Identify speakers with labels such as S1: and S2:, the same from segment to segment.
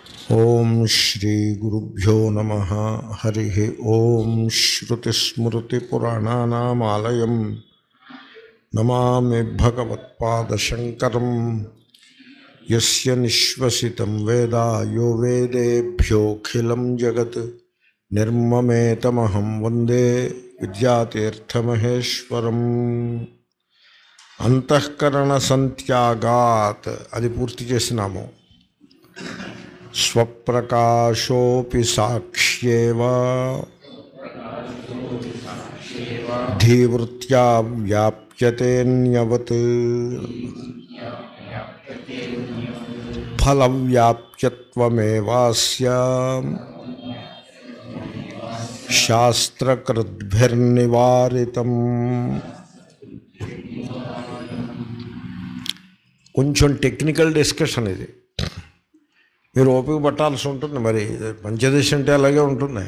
S1: ఓం శ్రీ గురుభ్యో నమ హరి ఓం శ్రుతిస్మృతిపురాణానామాలయం నమామి భగవత్పాదశంకరం యస్య నిశ్వసితం వేద యో వేదేభ్యోఖిలం జగత్ నిర్మమేతమహం వందే విద్యాతీర్థమహేశ్వరం అంతఃకరణ సంత్యాగాత్ అది పూర్తి చేసినాము స్వప్రకాశోపి సాక్ష్యేవ ధీవృత్యా వ్యాప్యతేన్యవత్ ఫలవ్యాప్యత్వమేవాస్య శాస్త్రకృద్భిర్నివారితం కొంచెం టెక్నికల్ డిస్కషన్ ఇది మీరు ఓపిక పట్టాల్సి ఉంటుంది మరి పంచదశ అంటే అలాగే ఉంటుంది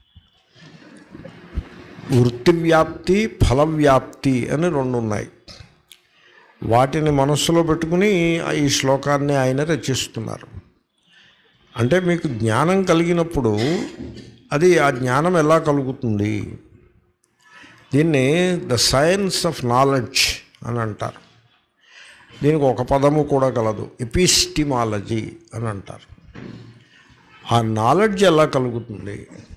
S1: వృత్తి వ్యాప్తి ఫల వ్యాప్తి అని రెండు ఉన్నాయి వాటిని మనస్సులో పెట్టుకుని ఈ శ్లోకాన్ని ఆయన రచిస్తున్నారు అంటే మీకు జ్ఞానం కలిగినప్పుడు అది ఆ జ్ఞానం ఎలా కలుగుతుంది దీన్ని ద సైన్స్ ఆఫ్ నాలెడ్జ్ అని అంటారు దీనికి ఒక పదము కూడా కలదు ఎపిస్టిమాలజీ అని అంటారు ఆ నాలెడ్జ్ ఎలా కలుగుతుంది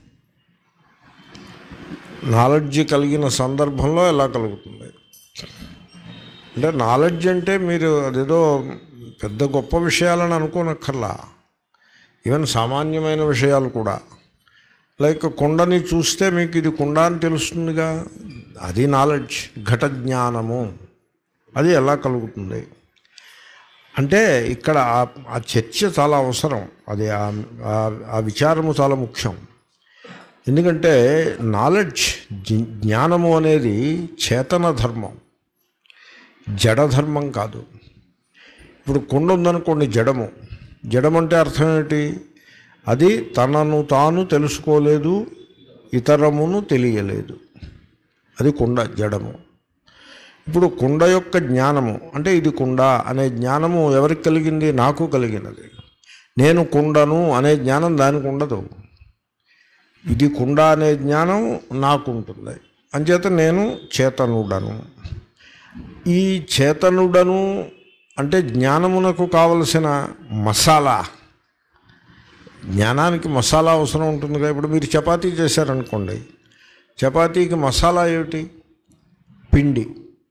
S1: నాలెడ్జ్ కలిగిన సందర్భంలో ఎలా కలుగుతుంది అంటే నాలెడ్జ్ అంటే మీరు అదేదో పెద్ద గొప్ప విషయాలని అనుకోనక్కర్లా ఈవెన్ సామాన్యమైన విషయాలు కూడా లైక్ కుండని చూస్తే మీకు ఇది కుండ అని తెలుస్తుందిగా అది నాలెడ్జ్ ఘట జ్ఞానము అది ఎలా కలుగుతుంది అంటే ఇక్కడ ఆ చర్చ చాలా అవసరం అది ఆ విచారము చాలా ముఖ్యం ఎందుకంటే నాలెడ్జ్ జ్ఞానము అనేది చేతన ధర్మం జడధర్మం కాదు ఇప్పుడు కుండ ఉందనుకోండి జడము జడం అంటే అర్థం ఏంటి అది తనను తాను తెలుసుకోలేదు ఇతరమును తెలియలేదు అది కుండ జడము ఇప్పుడు కుండ యొక్క జ్ఞానము అంటే ఇది కుండ అనే జ్ఞానము ఎవరికి కలిగింది నాకు కలిగినది నేను కుండను అనే జ్ఞానం దానికి ఉండదు ఇది కుండ అనే జ్ఞానం నాకు ఉంటుంది అంచేత నేను చేతనుడను ఈ చేతనుడను అంటే జ్ఞానమునకు కావలసిన మసాలా జ్ఞానానికి మసాలా అవసరం ఉంటుందిగా ఇప్పుడు మీరు చపాతీ చేశారనుకోండి చపాతీకి మసాలా ఏమిటి పిండి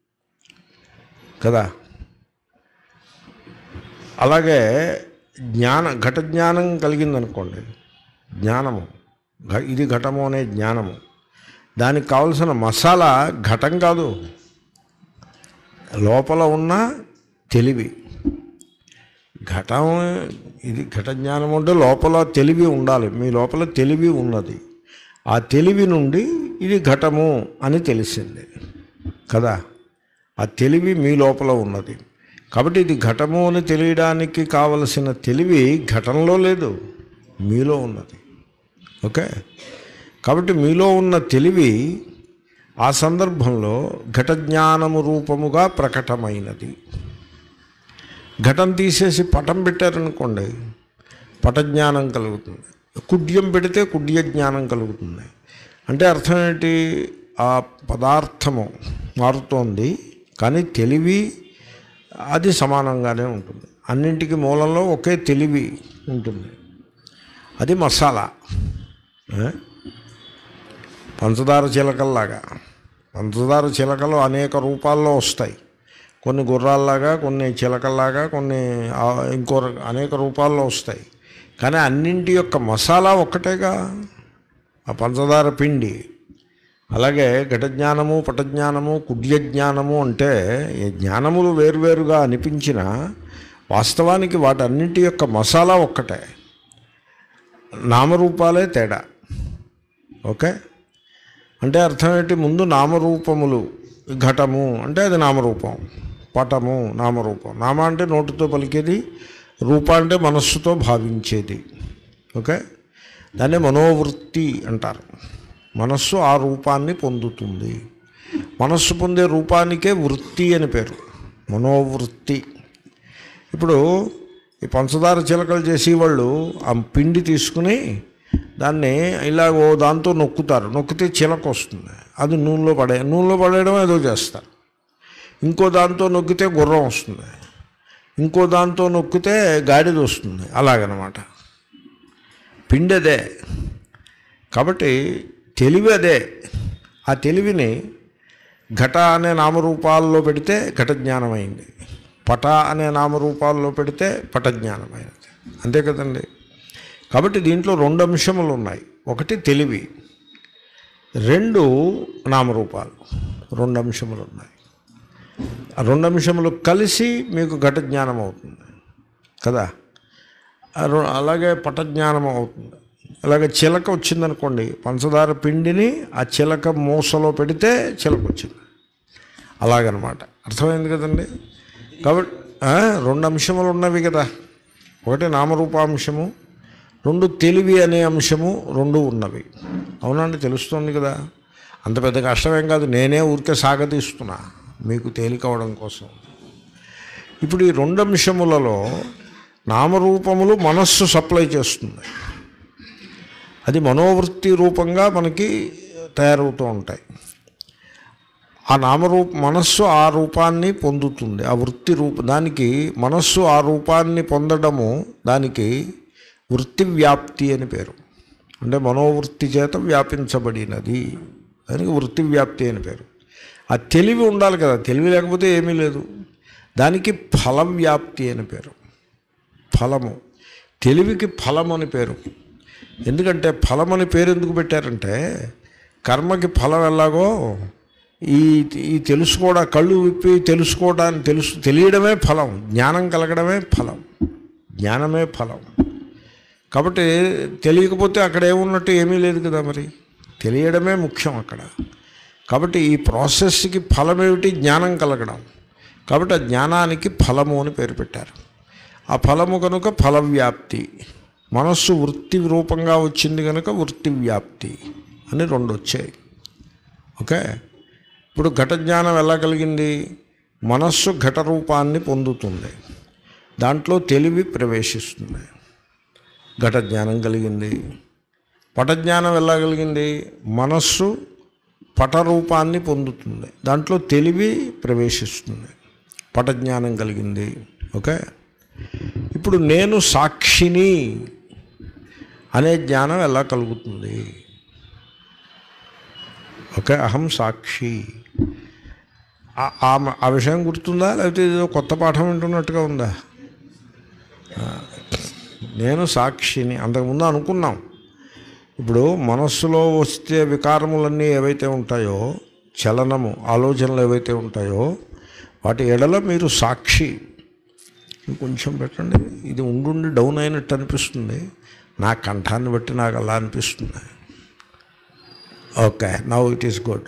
S1: కదా అలాగే జ్ఞాన ఘట జ్ఞానం కలిగిందనుకోండి జ్ఞానము ఇది ఘటము అనే జ్ఞానము దానికి కావలసిన మసాలా ఘటం కాదు లోపల ఉన్న తెలివి ఘటం ఇది ఘట జ్ఞానం అంటే లోపల తెలివి ఉండాలి మీ లోపల తెలివి ఉన్నది ఆ తెలివి నుండి ఇది ఘటము అని తెలిసింది కదా ఆ తెలివి మీ లోపల ఉన్నది కాబట్టి ఇది ఘటము అని తెలియడానికి కావలసిన తెలివి ఘటనలో లేదు మీలో ఉన్నది ఓకే కాబట్టి మీలో ఉన్న తెలివి ఆ సందర్భంలో ఘట జ్ఞానము రూపముగా ప్రకటమైనది ఘటం తీసేసి పటం పెట్టారనుకోండి పటజ్ఞానం కలుగుతుంది కుడ్యం పెడితే కుడ్య జ్ఞానం కలుగుతుంది అంటే అర్థం ఏంటి ఆ పదార్థము మారుతోంది కానీ తెలివి అది సమానంగానే ఉంటుంది అన్నింటికి మూలంలో ఒకే తెలివి ఉంటుంది అది మసాలా పంచదార చిలకల్లాగా పంచదార చిలకలు అనేక రూపాల్లో వస్తాయి కొన్ని గుర్రాల్లాగా కొన్ని చిలకల్లాగా కొన్ని ఇంకో అనేక రూపాల్లో వస్తాయి కానీ అన్నింటి యొక్క మసాలా ఒక్కటేగా ఆ పంచదార పిండి అలాగే ఘటజ్ఞానము పటజ్ఞానము కుడ్య జ్ఞానము అంటే ఈ జ్ఞానములు వేరువేరుగా అనిపించిన వాస్తవానికి వాటన్నింటి యొక్క మసాలా ఒక్కటే నామరూపాలే తేడా ఓకే అంటే అర్థం ఏంటి ముందు నామరూపములు ఘటము అంటే అది నామరూపం పటము నామరూపం నామ అంటే నోటితో పలికేది రూప అంటే మనస్సుతో భావించేది ఓకే దాన్ని మనోవృత్తి అంటారు మనస్సు ఆ రూపాన్ని పొందుతుంది మనస్సు పొందే రూపానికే వృత్తి అని పేరు మనోవృత్తి ఇప్పుడు ఈ పంచదార చిలకలు చేసేవాళ్ళు ఆ పిండి తీసుకుని దాన్ని ఇలా ఓ దాంతో నొక్కుతారు నొక్కితే చిలక వస్తుంది అది నూనెలో పడే నూనెలో పడేయడం ఏదో చేస్తారు ఇంకో దాంతో నొక్కితే గుర్రం వస్తుంది ఇంకో దాంతో నొక్కితే గాడిద వస్తుంది అలాగనమాట పిండి అదే కాబట్టి తెలివి అదే ఆ తెలివిని ఘట అనే నామరూపాల్లో పెడితే ఘట జ్ఞానమైంది పట అనే నామరూపాల్లో పెడితే పట జ్ఞానమైనది అంతే కదండి కాబట్టి దీంట్లో రెండు అంశములు ఉన్నాయి ఒకటి తెలివి రెండు నామరూపాలు రెండు అంశములు ఉన్నాయి ఆ రెండు అంశములు కలిసి మీకు ఘట జ్ఞానం అవుతుంది కదా ఆ రో- అలాగే పట జ్ఞానం అవుతుంది అలాగే చిలక వచ్చిందనుకోండి పంచదార పిండిని ఆ చిలక మూసలో పెడితే చిలక వచ్చింది అలాగనమాట అర్థమైంది కదండి కాబట్టి ఆ, రెండు అంశములు ఉన్నవి కదా ఒకటి నామరూపాంశము రెండు తెలివి అనే అంశము రెండు ఉన్నవి అవునండి తెలుస్తుంది కదా అంత పెద్ద కష్టమేం కాదు నేనే ఊరికే సాగతీస్తున్నా మీకు తేలికవడం కోసం ఇప్పుడు ఈ రెండు అంశములలో నామరూపములు మనస్సు సప్లై చేస్తుంది అది మనోవృత్తి రూపంగా మనకి తయారవుతూ ఉంటాయి ఆ నామరూప మనస్సు ఆ రూపాన్ని పొందుతుంది ఆ వృత్తి రూప దానికి మనస్సు ఆ రూపాన్ని పొందడము దానికి వృత్తి వ్యాప్తి అని పేరు అంటే మనోవృత్తి చేత వ్యాపించబడినది దానికి వృత్తి వ్యాప్తి అని పేరు ఆ తెలివి ఉండాలి కదా తెలివి లేకపోతే ఏమీ లేదు దానికి ఫల వ్యాప్తి అని పేరు ఫలము తెలివికి ఫలం అని పేరు ఎందుకంటే ఫలం అని పేరు ఎందుకు పెట్టారంటే కర్మకి ఫలం ఎలాగో ఈ ఈ తెలుసుకోవడం కళ్ళు విప్పి తెలుసుకోవడానికి తెలుసు తెలియడమే ఫలం జ్ఞానం కలగడమే ఫలం జ్ఞానమే ఫలం కాబట్టి తెలియకపోతే అక్కడ ఏమున్నట్టు ఏమీ లేదు కదా మరి తెలియడమే ముఖ్యం అక్కడ కాబట్టి ఈ ప్రాసెస్కి ఫలం ఏమిటి జ్ఞానం కలగడం కాబట్టి ఆ జ్ఞానానికి ఫలము అని పేరు పెట్టారు ఆ ఫలము కనుక ఫల వ్యాప్తి మనస్సు వృత్తి రూపంగా వచ్చింది కనుక వృత్తి వ్యాప్తి అని రెండు వచ్చాయి ఓకే ఇప్పుడు ఘట జ్ఞానం ఎలా కలిగింది మనస్సు ఘట రూపాన్ని పొందుతుంది దాంట్లో తెలివి ప్రవేశిస్తుంది ఘట జ్ఞానం కలిగింది పట జ్ఞానం ఎలా కలిగింది మనస్సు పట రూపాన్ని పొందుతుంది దాంట్లో తెలివి ప్రవేశిస్తుంది పట జ్ఞానం కలిగింది ఓకే ఇప్పుడు నేను సాక్షిని అనే జ్ఞానం ఎలా కలుగుతుంది ఓకే అహం సాక్షి ఆ- ఆ ఆ విషయం గుర్తుందా లేకపోతే ఏదో కొత్త పాఠం వింటున్నట్టుగా ఉందా ఆ, నేను సాక్షిని అంతకుముందు అనుకున్నాం ఇప్పుడు మనస్సులో వస్తే వికారములన్నీ ఏవైతే ఉంటాయో చలనము ఆలోచనలు ఏవైతే ఉంటాయో వాటి ఎడల మీరు సాక్షి కొంచెం పెట్టండి ఇది ఉండుండి డౌన్ అయినట్టు అనిపిస్తుంది నా కంఠాన్ని బట్టి నాకు అలా అనిపిస్తుంది okay now it is good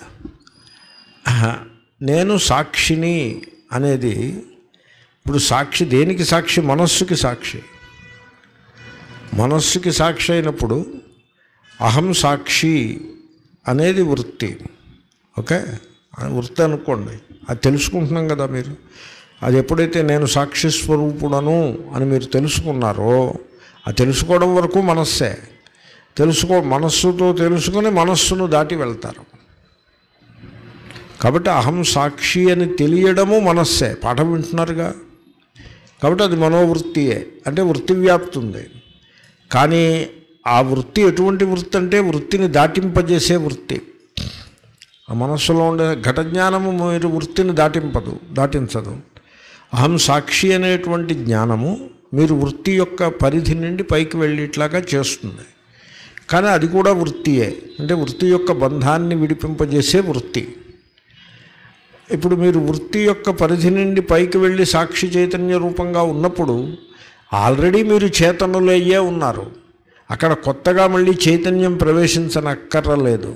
S1: నేను సాక్షిని అనేది ఇప్పుడు సాక్షి దేనికి సాక్షి మనస్సుకి సాక్షి మనస్సుకి సాక్షి అయినప్పుడు అహం సాక్షి అనేది వృత్తి ఓకే ఆ వృత్తి అనుకోండి అది తెలుసుకుంటున్నాం కదా మీరు అది ఎప్పుడైతే నేను సాక్షి స్వరూపుడను అని మీరు తెలుసుకున్నారో ఆ తెలుసుకోవడం వరకు మనస్సే తెలుసుకో మనస్సుతో తెలుసుకొని మనస్సును దాటి వెళ్తారు కాబట్టి అహం సాక్షి అని తెలియడము మనస్సే పాఠం వింటున్నారుగా కాబట్టి అది మనోవృత్తియే అంటే వృత్తి వ్యాప్తి ఉంది కానీ ఆ వృత్తి ఎటువంటి వృత్తి అంటే వృత్తిని దాటింపజేసే వృత్తి ఆ మనస్సులో ఉండే ఘట జ్ఞానము మీరు వృత్తిని దాటింపదు దాటించదు అహం సాక్షి అనేటువంటి జ్ఞానము మీరు వృత్తి యొక్క పరిధి నుండి పైకి వెళ్ళేట్లాగా చేస్తుంది కానీ అది కూడా వృత్తియే అంటే వృత్తి యొక్క బంధాన్ని విడిపింపజేసే వృత్తి ఇప్పుడు మీరు వృత్తి యొక్క పరిధి నుండి పైకి వెళ్ళి సాక్షి చైతన్య రూపంగా ఉన్నప్పుడు ఆల్రెడీ మీరు చేతనులయ్యే ఉన్నారు అక్కడ కొత్తగా మళ్ళీ చైతన్యం ప్రవేశించనక్కర్లేదు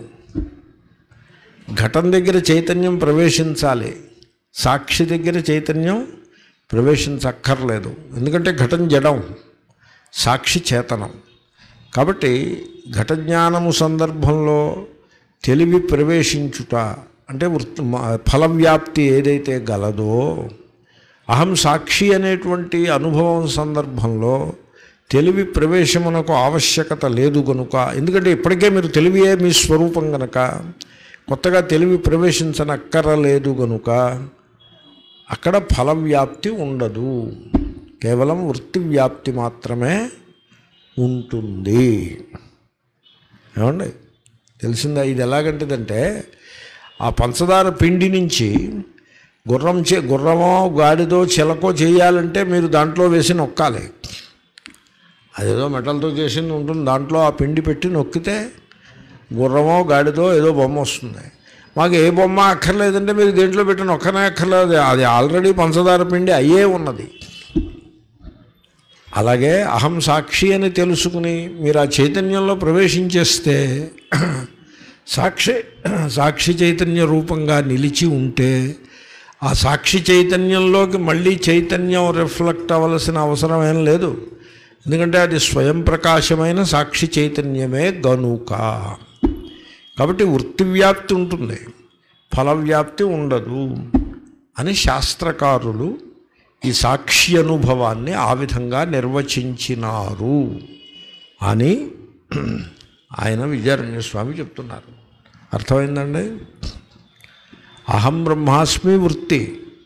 S1: ఘటం దగ్గర చైతన్యం ప్రవేశించాలి సాక్షి దగ్గర చైతన్యం ప్రవేశించక్కర్లేదు ఎందుకంటే ఘటం జడం సాక్షి చేతనం కాబట్టి ఘట జ్ఞానము సందర్భంలో తెలివి ప్రవేశించుట అంటే వృత్తి మ- ఫలవ్యాప్తి ఏదైతే గలదో అహం సాక్షి అనేటువంటి అనుభవం సందర్భంలో తెలివి ప్రవేశమునకు ఆవశ్యకత లేదు గనుక ఎందుకంటే ఇప్పటికే మీరు తెలివియే మీ స్వరూపం గనక కొత్తగా తెలివి ప్రవేశించనక్కరలేదు గనుక అక్కడ ఫల వ్యాప్తి ఉండదు కేవలం వృత్తి వ్యాప్తి మాత్రమే ఉంటుంది ఏమండి తెలిసిందా ఇది ఎలాగంటిదంటే ఆ పంచదార పిండి నుంచి గుర్రం చే గుర్రమో గాడిదో చిలకో చేయాలంటే మీరు దాంట్లో వేసి నొక్కాలి అదేదో మెటల్తో చేసింది ఉంటుంది దాంట్లో ఆ పిండి పెట్టి నొక్కితే గుర్రమో గాడిదో ఏదో బొమ్మ వస్తుంది మాకు ఏ బొమ్మ అక్కర్లేదంటే మీరు దేంట్లో పెట్టి నొక్కనే అక్కర్లేదు అది ఆల్రెడీ పంచదార పిండి అయ్యే ఉన్నది అలాగే అహం సాక్షి అని తెలుసుకుని మీరు ఆ చైతన్యంలో ప్రవేశించేస్తే సాక్షి సాక్షి చైతన్య రూపంగా నిలిచి ఉంటే ఆ సాక్షి చైతన్యంలోకి మళ్ళీ చైతన్యం రిఫ్లెక్ట్ అవ్వలసిన అవసరం ఏం లేదు ఎందుకంటే అది స్వయం ప్రకాశమైన సాక్షి చైతన్యమే గనుక కాబట్టి వృత్తి వ్యాప్తి ఉంటుంది ఫల వ్యాప్తి ఉండదు అని శాస్త్రకారులు ఈ సాక్షి అనుభవాన్ని ఆ విధంగా నిర్వచించినారు అని ఆయన విజయారణ్య స్వామి చెప్తున్నారు అర్థమైందండి అహం బ్రహ్మాస్మి వృత్తి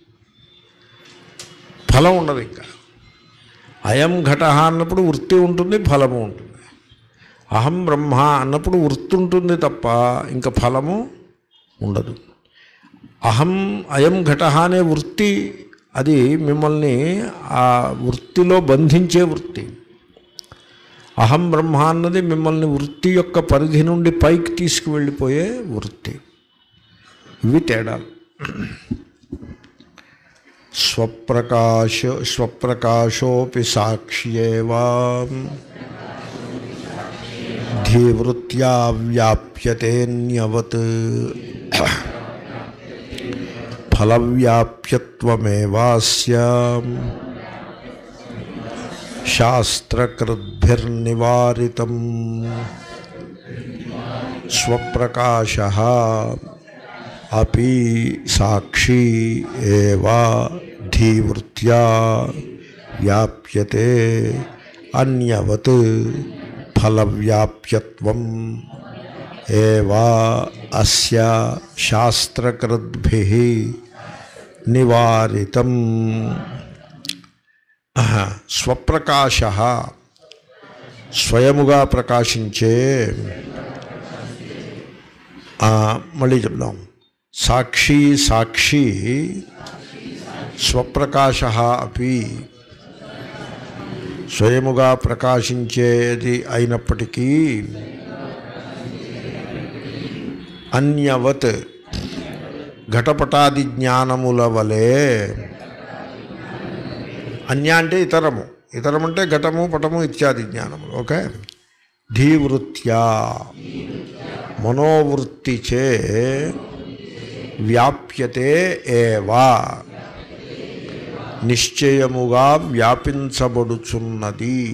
S1: ఫలం ఉండదు ఇంకా అయం ఘట అన్నప్పుడు వృత్తి ఉంటుంది ఫలము ఉంటుంది అహం బ్రహ్మ అన్నప్పుడు వృత్తి ఉంటుంది తప్ప ఇంకా ఫలము ఉండదు అహం అయం ఘట అనే వృత్తి అది మిమ్మల్ని ఆ వృత్తిలో బంధించే వృత్తి అహం బ్రహ్మ అన్నది మిమ్మల్ని వృత్తి యొక్క పరిధి నుండి పైకి తీసుకువెళ్ళిపోయే వృత్తి ఇవి తేడాలు స్వప్రకాశ స్వప్రకాశోపి సాక్ష్యేవా ధీవృత్యా వ్యాప్యతేన్యవత్ ఫలవ్యాప్యత్వమేవాస్య శాస్త్రకృద్భిర్నివారితం స్వప్రకాశ అపి సాక్షి ఏవా ధీవృత్యా వ్యాప్యతే అన్యవత్ ఫలవ్యాప్యత్వం ఏవా అస్య శాస్త్రకృద్భిః నివారితం స్వప్రకాశ స్వయముగా ప్రకాశించే ఆ, మళ్ళీ చెప్దాం సాక్షి సాక్షి స్వప్రకాశ అపి స్వయముగా ప్రకాశించేది అయినప్పటికీ అన్యవత్ ఘటపటాది జ్ఞానముల వలె అన్య అంటే ఇతరము ఇతరం అంటే ఘటము పటము ఇత్యాది జ్ఞానములు ఓకే ధీవృత్యా మనోవృత్తిచే వ్యాప్యతే ఏవా నిశ్చయముగా వ్యాపించబడుచున్నది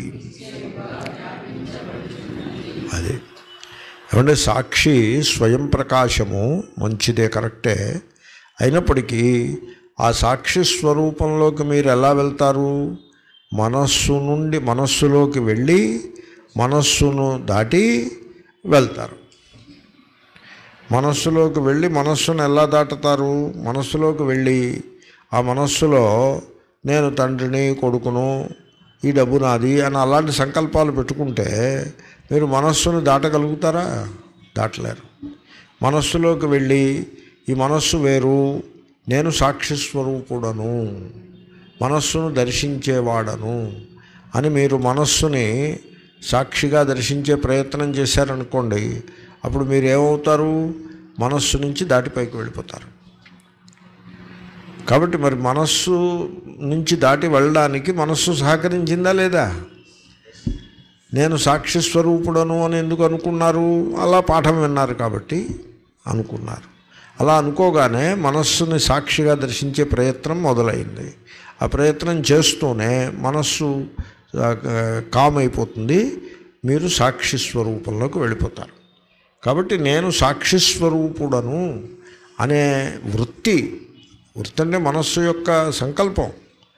S1: అది ఏమంటే సాక్షి స్వయం ప్రకాశము మంచిదే కరెక్టే అయినప్పటికీ ఆ సాక్షి స్వరూపంలోకి మీరు ఎలా వెళ్తారు మనస్సు నుండి మనస్సులోకి వెళ్ళి మనస్సును దాటి వెళ్తారు మనస్సులోకి వెళ్ళి మనస్సును ఎలా దాటుతారు మనస్సులోకి వెళ్ళి ఆ మనస్సులో నేను తండ్రిని కొడుకును ఈ డబ్బు నాది అని అలాంటి సంకల్పాలు పెట్టుకుంటే మీరు మనస్సును దాటగలుగుతారా దాటలేరు మనస్సులోకి వెళ్ళి ఈ మనస్సు వేరు నేను సాక్షి స్వరూపుడను మనస్సును దర్శించేవాడను అని మీరు మనస్సుని సాక్షిగా దర్శించే ప్రయత్నం చేశారనుకోండి అప్పుడు మీరు ఏమవుతారు మనస్సు నుంచి దాటిపైకి వెళ్ళిపోతారు కాబట్టి మరి మనస్సు నుంచి దాటి వెళ్ళడానికి మనస్సు సహకరించిందా లేదా నేను సాక్షి స్వరూపుడను అని ఎందుకు అనుకున్నారు అలా పాఠం విన్నారు కాబట్టి అనుకున్నారు అలా అనుకోగానే మనస్సుని సాక్షిగా దర్శించే ప్రయత్నం మొదలైంది ఆ ప్రయత్నం చేస్తూనే మనస్సు ఆ, కామ్ అయిపోతుంది మీరు సాక్షి స్వరూపంలోకి వెళ్ళిపోతారు కాబట్టి నేను సాక్షి స్వరూపుడను అనే వృత్తి వృత్తి అంటే మనస్సు యొక్క సంకల్పం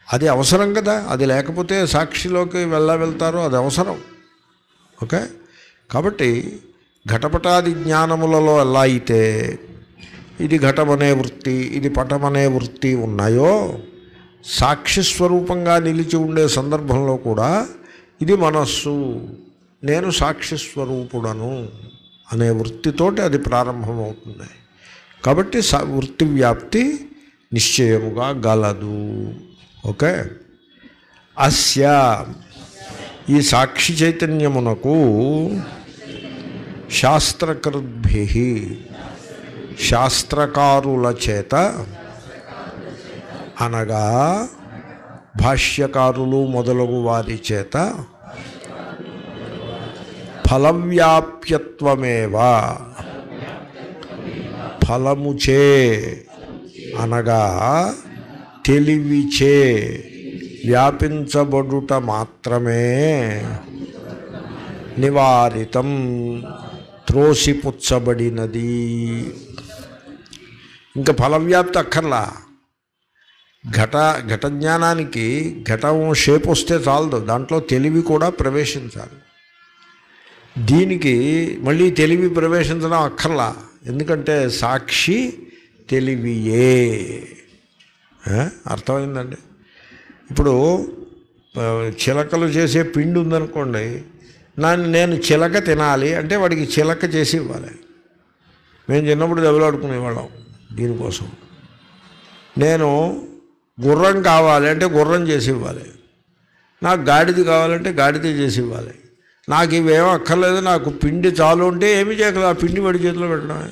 S1: అది అవసరం కదా అది లేకపోతే సాక్షిలోకి వెళ్ళా వెళ్తారో అది అవసరం ఓకే కాబట్టి ఘటపటాది జ్ఞానములలో ఎలా అయితే ఇది ఘటమనే వృత్తి ఇది పటమనే వృత్తి ఉన్నాయో సాక్షి స్వరూపంగా నిలిచి ఉండే సందర్భంలో కూడా ఇది మనస్సు నేను సాక్షి స్వరూపుడను అనే వృత్తితోటి అది ప్రారంభమవుతుంది కాబట్టి స వృత్తి వ్యాప్తి నిశ్చయముగా గలదు ఓకే అస్య ఈ సాక్షి చైతన్యమునకు శాస్త్రకృద్భి శాస్త్రకారుల చేత అనగా భాష్యకారులు మొదలగు వారి చేత ఫలవ్యాప్యత్వమేవా ఫలముచే అనగా తెలివిచే వ్యాపించబడుట మాత్రమే నివారితం త్రోసిపుచ్చబడినది ఇంకా ఫలవ్యాప్తి అక్కర్లా ఘట ఘట జ్ఞానానికి ఘటం షేప్ వస్తే చాలదు దాంట్లో తెలివి కూడా ప్రవేశించాలి దీనికి మళ్ళీ తెలివి ప్రవేశించడం అక్కర్లా ఎందుకంటే సాక్షి తెలివియే ఆ? అర్థమైందండి ఇప్పుడు ఆ, చిలకలు చేసే పిండి ఉందనుకోండి నా నేను చిలక తినాలి అంటే వాడికి చిలక చేసి ఇవ్వాలి మేము చిన్నప్పుడు దెబ్బలాడుకునేవాళ్ళం దీనికోసం నేను గుర్రం కావాలి అంటే గుర్రం చేసి ఇవ్వాలి నాకు గాడిద కావాలంటే గాడిద చేసి ఇవ్వాలి నాకు ఇవేం అక్కర్లేదు నాకు పిండి చాలు అంటే ఏమి చేయగలదు ఆ పిండి వాడి చేతిలో పెట్టడమే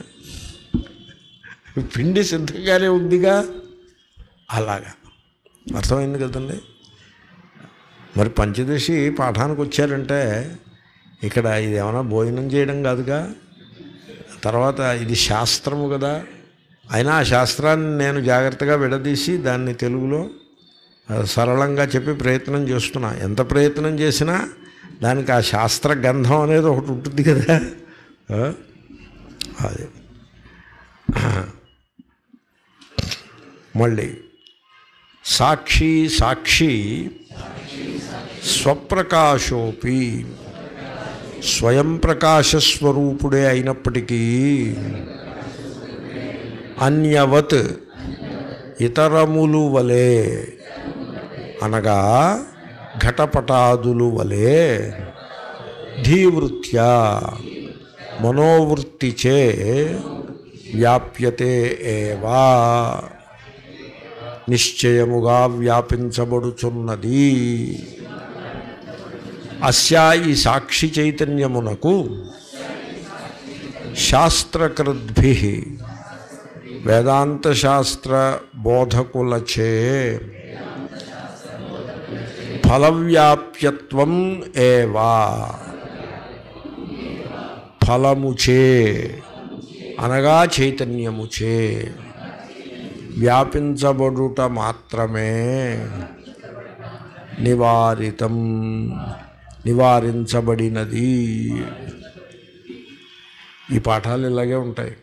S1: పిండి సిద్ధంగానే ఉందిగా అలాగా అర్థమైంది కదండి మరి పంచదశి పాఠానికి వచ్చారంటే ఇక్కడ ఇది ఏమైనా భోజనం చేయడం కాదుగా తర్వాత ఇది శాస్త్రము కదా అయినా ఆ శాస్త్రాన్ని నేను జాగ్రత్తగా విడదీసి దాన్ని తెలుగులో ఆ, సరళంగా చెప్పి ప్రయత్నం చేస్తున్నా ఎంత ప్రయత్నం చేసినా దానికి ఆ శాస్త్ర గంధం అనేది ఒకటి ఉంటుంది కదా ఆ? అది మళ్ళీ సాక్షి సాక్షి స్వప్రకాశోపి స్వయం ప్రకాశస్వరూపుడే అయినప్పటికీ అన్యవత్ ఇతరములు వలె అనగా ఘటపటాదులు వలె ధీవృత్యా మనోవృత్తిచే వ్యాప్యతే ఏవా నిశ్చయముగా వ్యాపించబడుచున్నది అస్యా ఈ సాక్షి చైతన్యమునకు శాస్త్రకృద్భి వేదాంత శాస్త్ర బోధకులచే ఫలవ్యాప్యత్వం ఏవా ఫలముచే అనగా చైతన్యముచే వ్యాపించబడుట మాత్రమే నివారితం నివారించబడినది ఈ పాఠాలు ఇలాగే ఉంటాయి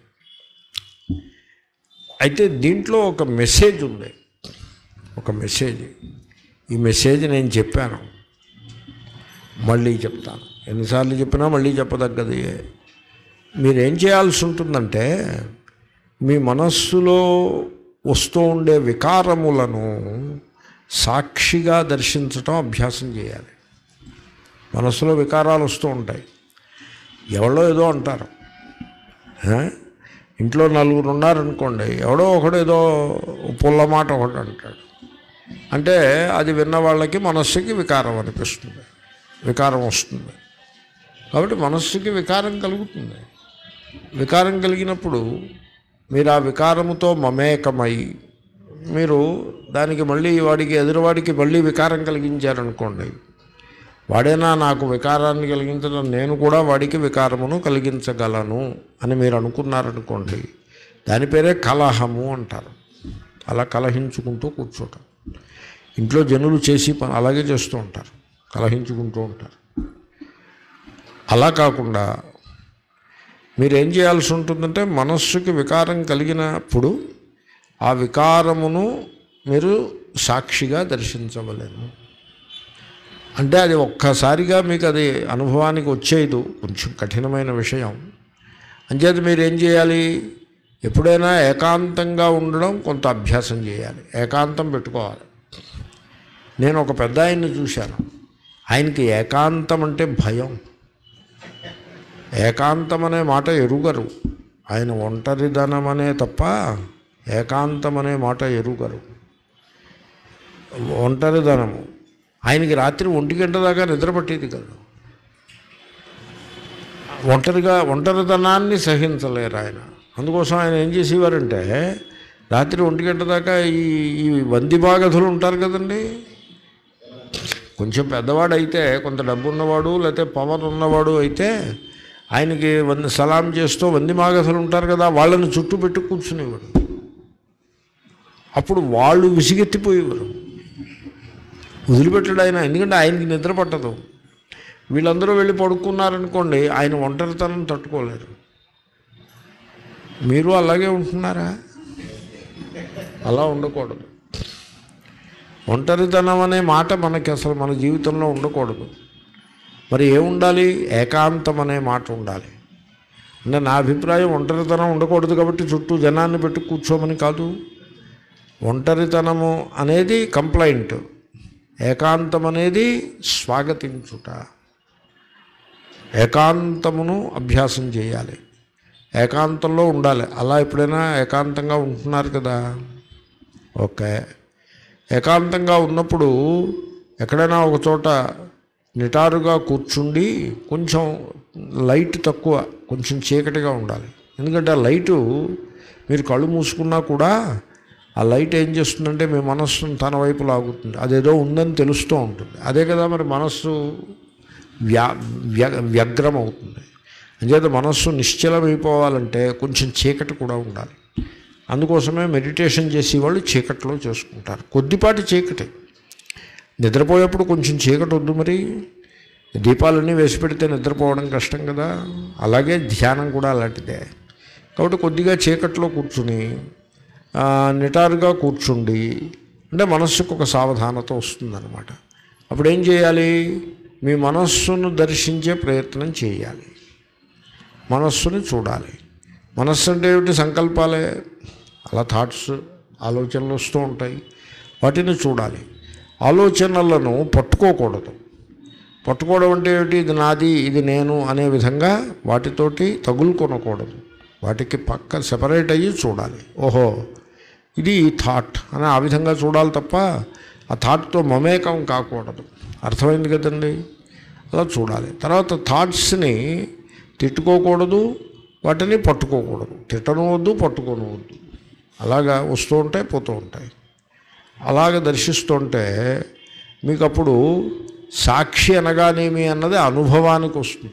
S1: అయితే దీంట్లో ఒక మెసేజ్ ఉంది ఒక మెసేజ్ ఈ మెసేజ్ నేను చెప్పాను మళ్ళీ చెప్తాను ఎన్నిసార్లు చెప్పినా మళ్ళీ చెప్పదగ్గది మీరేం చేయాల్సి ఉంటుందంటే మీ మనస్సులో వస్తూ ఉండే వికారములను సాక్షిగా దర్శించటం అభ్యాసం చేయాలి మనస్సులో వికారాలు వస్తూ ఉంటాయి ఎవరో ఏదో అంటారు ఆ? ఇంట్లో నలుగురు ఉన్నారనుకోండి ఎవడో ఒకడు ఏదో పుల్ల మాట ఒకటి అంటాడు అంటే అది విన్న వాళ్ళకి మనస్సుకి వికారం అనిపిస్తుంది వికారం వస్తుంది కాబట్టి మనస్సుకి వికారం కలుగుతుంది వికారం కలిగినప్పుడు మీరు ఆ వికారముతో మమేకమై మీరు దానికి మళ్ళీ వాడికి ఎదురువాడికి మళ్ళీ వికారం కలిగించారనుకోండి వాడేనా నాకు వికారాన్ని కలిగించడం నేను కూడా వాడికి వికారమును కలిగించగలను అని మీరు అనుకున్నారనుకోండి దాని పేరే కలహము అంటారు అలా కలహించుకుంటూ కూర్చోటం ఇంట్లో జనులు చేసి పని అలాగే చేస్తూ ఉంటారు కలహించుకుంటూ ఉంటారు అలా కాకుండా మీరు ఏం చేయాల్సి ఉంటుందంటే మనస్సుకి వికారం కలిగినప్పుడు ఆ వికారమును మీరు సాక్షిగా దర్శించవలేను అంటే అది ఒక్కసారిగా మీకు అది అనుభవానికి వచ్చేది కొంచెం కఠినమైన విషయం అంచేత మీరు ఏం చేయాలి ఎప్పుడైనా ఏకాంతంగా ఉండడం కొంత అభ్యాసం చేయాలి ఏకాంతం పెట్టుకోవాలి నేను ఒక పెద్ద ఆయన్ని చూశాను ఆయనకి ఏకాంతం అంటే భయం ఏకాంతం అనే మాట ఎరుగరు ఆయన ఒంటరిదనం అనే తప్ప ఏకాంతం అనే మాట ఎరుగరు ఒంటరిదనము ఆయనకి రాత్రి ఒంటి గంట దాకా నిద్ర పట్టేది కదా ఒంటరిగా ఒంటరితనాన్ని సహించలేరు ఆయన అందుకోసం ఆయన ఏం చేసేవారంటే రాత్రి ఒంటి గంట దాకా ఈ ఈ వందిబాగధులు ఉంటారు కదండి కొంచెం పెద్దవాడు అయితే కొంత డబ్బు ఉన్నవాడు లేకపోతే పవర్ ఉన్నవాడు అయితే ఆయనకి వంద సలాం చేస్తూ వంది మాగధులు ఉంటారు కదా వాళ్ళని చుట్టూ పెట్టి కూర్చునేవాడు అప్పుడు వాళ్ళు విసిగెత్తిపోయేవారు వదిలిపెట్టాడు ఆయన ఎందుకంటే ఆయనకి నిద్ర పట్టదు వీళ్ళందరూ వెళ్ళి పడుకున్నారనుకోండి ఆయన ఒంటరితనం తట్టుకోలేరు మీరు అలాగే ఉంటున్నారా అలా ఉండకూడదు ఒంటరితనం అనే మాట మనకి అసలు మన జీవితంలో ఉండకూడదు మరి ఏముండాలి ఏకాంతం అనే మాట ఉండాలి అంటే నా అభిప్రాయం ఒంటరితనం ఉండకూడదు కాబట్టి చుట్టూ జనాన్ని పెట్టి కూర్చోమని కాదు ఒంటరితనము అనేది కంప్లైంట్ ఏకాంతం అనేది స్వాగతించుట ఏకాంతమును అభ్యాసం చేయాలి ఏకాంతంలో ఉండాలి అలా ఎప్పుడైనా ఏకాంతంగా ఉంటున్నారు కదా ఓకే ఏకాంతంగా ఉన్నప్పుడు ఎక్కడైనా ఒక చోట నిటారుగా కూర్చుండి కొంచెం లైట్ తక్కువ కొంచెం చీకటిగా ఉండాలి ఎందుకంటే ఆ లైటు మీరు కళ్ళు మూసుకున్నా కూడా ఆ లైట్ ఏం చేస్తుందంటే మీ మనస్సును తన వైపు లాగుతుంది అదేదో ఉందని తెలుస్తూ ఉంటుంది అదే కదా మరి మనస్సు వ్యా వ్య వ్యగ్రం అవుతుంది అంచేత మనస్సు నిశ్చలమైపోవాలంటే కొంచెం చీకటి కూడా ఉండాలి అందుకోసమే మెడిటేషన్ చేసేవాళ్ళు చీకట్లో చేసుకుంటారు కొద్దిపాటి చీకటి నిద్రపోయేప్పుడు కొంచెం చీకటి వద్దు మరి దీపాలన్నీ వేసి పెడితే నిద్రపోవడం కష్టం కదా అలాగే ధ్యానం కూడా అలాంటిదే కాబట్టి కొద్దిగా చీకట్లో కూర్చుని ఆ, నిటారుగా కూర్చుండి అంటే మనస్సుకు ఒక సావధానత వస్తుందన్నమాట అప్పుడు ఏం చేయాలి మీ మనస్సును దర్శించే ప్రయత్నం చేయాలి మనస్సుని చూడాలి మనస్సు అంటే ఏమిటి సంకల్పాలే అలా థాట్స్ ఆలోచనలు వస్తూ ఉంటాయి వాటిని చూడాలి ఆలోచనలను పట్టుకోకూడదు పట్టుకోవడం అంటే ఏమిటి ఇది నాది ఇది నేను అనే విధంగా వాటితోటి తగులుకొనకూడదు వాటికి పక్క సెపరేట్ అయ్యి చూడాలి ఓహో ఇది ఈ థాట్ అని ఆ విధంగా చూడాలి తప్ప ఆ థాట్తో మమేకం కాకూడదు అర్థమైంది కదండి అలా చూడాలి తర్వాత థాట్స్ని తిట్టుకోకూడదు వాటిని పట్టుకోకూడదు తిట్టను వద్దు పట్టుకోను వద్దు అలాగా వస్తూ ఉంటాయి పోతూ ఉంటాయి అలాగ దర్శిస్తుంటే మీకు అప్పుడు సాక్షి అనగానేమి అన్నది అనుభవానికి వస్తుంది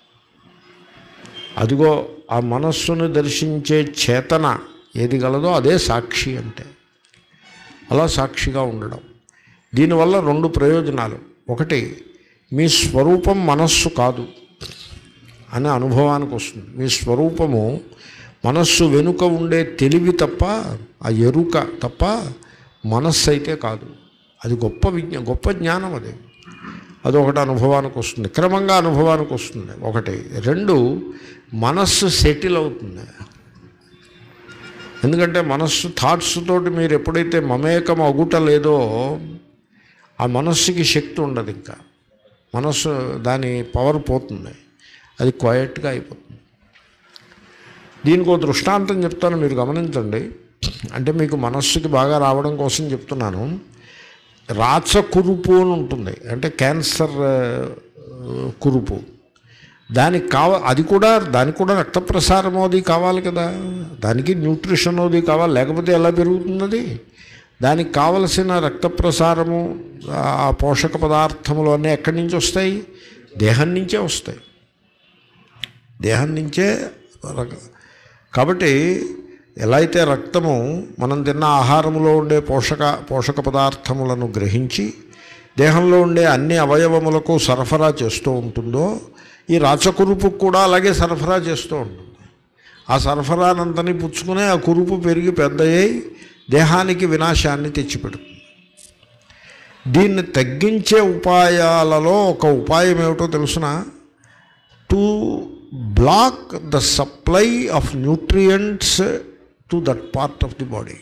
S1: అదిగో ఆ మనస్సును దర్శించే చేతన ఏది గలదో అదే సాక్షి అంటే అలా సాక్షిగా ఉండడం దీనివల్ల రెండు ప్రయోజనాలు ఒకటి మీ స్వరూపం మనస్సు కాదు అనే అనుభవానికి వస్తుంది మీ స్వరూపము మనస్సు వెనుక ఉండే తెలివి తప్ప ఆ ఎరుక తప్ప మనస్సు అయితే కాదు అది గొప్ప విజ్ఞ గొప్ప జ్ఞానం అది అదొకటి అనుభవానికి వస్తుంది క్రమంగా అనుభవానికి వస్తుంది ఒకటి రెండు మనస్సు సెటిల్ అవుతుంది ఎందుకంటే మనస్సు థాట్స్ తోటి మీరు ఎప్పుడైతే మమేకం అగుట లేదో ఆ మనస్సుకి శక్తి ఉండదు ఇంకా మనస్సు దాని పవర్ పోతుంది అది క్వయట్గా అయిపోతుంది దీనికి ఒక దృష్టాంతం చెప్తాను మీరు గమనించండి అంటే మీకు మనస్సుకి బాగా రావడం కోసం చెప్తున్నాను రాచ కురుపు అని ఉంటుంది అంటే క్యాన్సర్ ఆ, కురుపు దానికి కావ అది కూడా దానికి కూడా రక్త ప్రసారం అది కావాలి కదా దానికి న్యూట్రిషన్ అది కావాలి లేకపోతే ఎలా పెరుగుతుంది అది దానికి కావలసిన రక్త ప్రసారము ఆ పోషక పదార్థములు అన్నీ ఎక్కడి నుంచి వస్తాయి దేహం నుంచే వస్తాయి దేహం నుంచే రక- కాబట్టి ఎలా అయితే రక్తము మనం తిన్న ఆహారములో ఉండే పోషక పోషక పదార్థములను గ్రహించి దేహంలో ఉండే అన్ని అవయవములకు సరఫరా చేస్తూ ఉంటుందో ఈ రాచకురుపుకు కూడా అలాగే సరఫరా చేస్తూ ఉంటుంది ఆ సరఫరానంతని పుచ్చుకునే ఆ కురుపు పెరిగి పెద్దయ్యి దేహానికి వినాశాన్ని తెచ్చిపెడుతుంది దీన్ని తగ్గించే ఉపాయాలలో ఒక ఉపాయం ఏమిటో తెలుసిన to block the supply of nutrients to that part of the body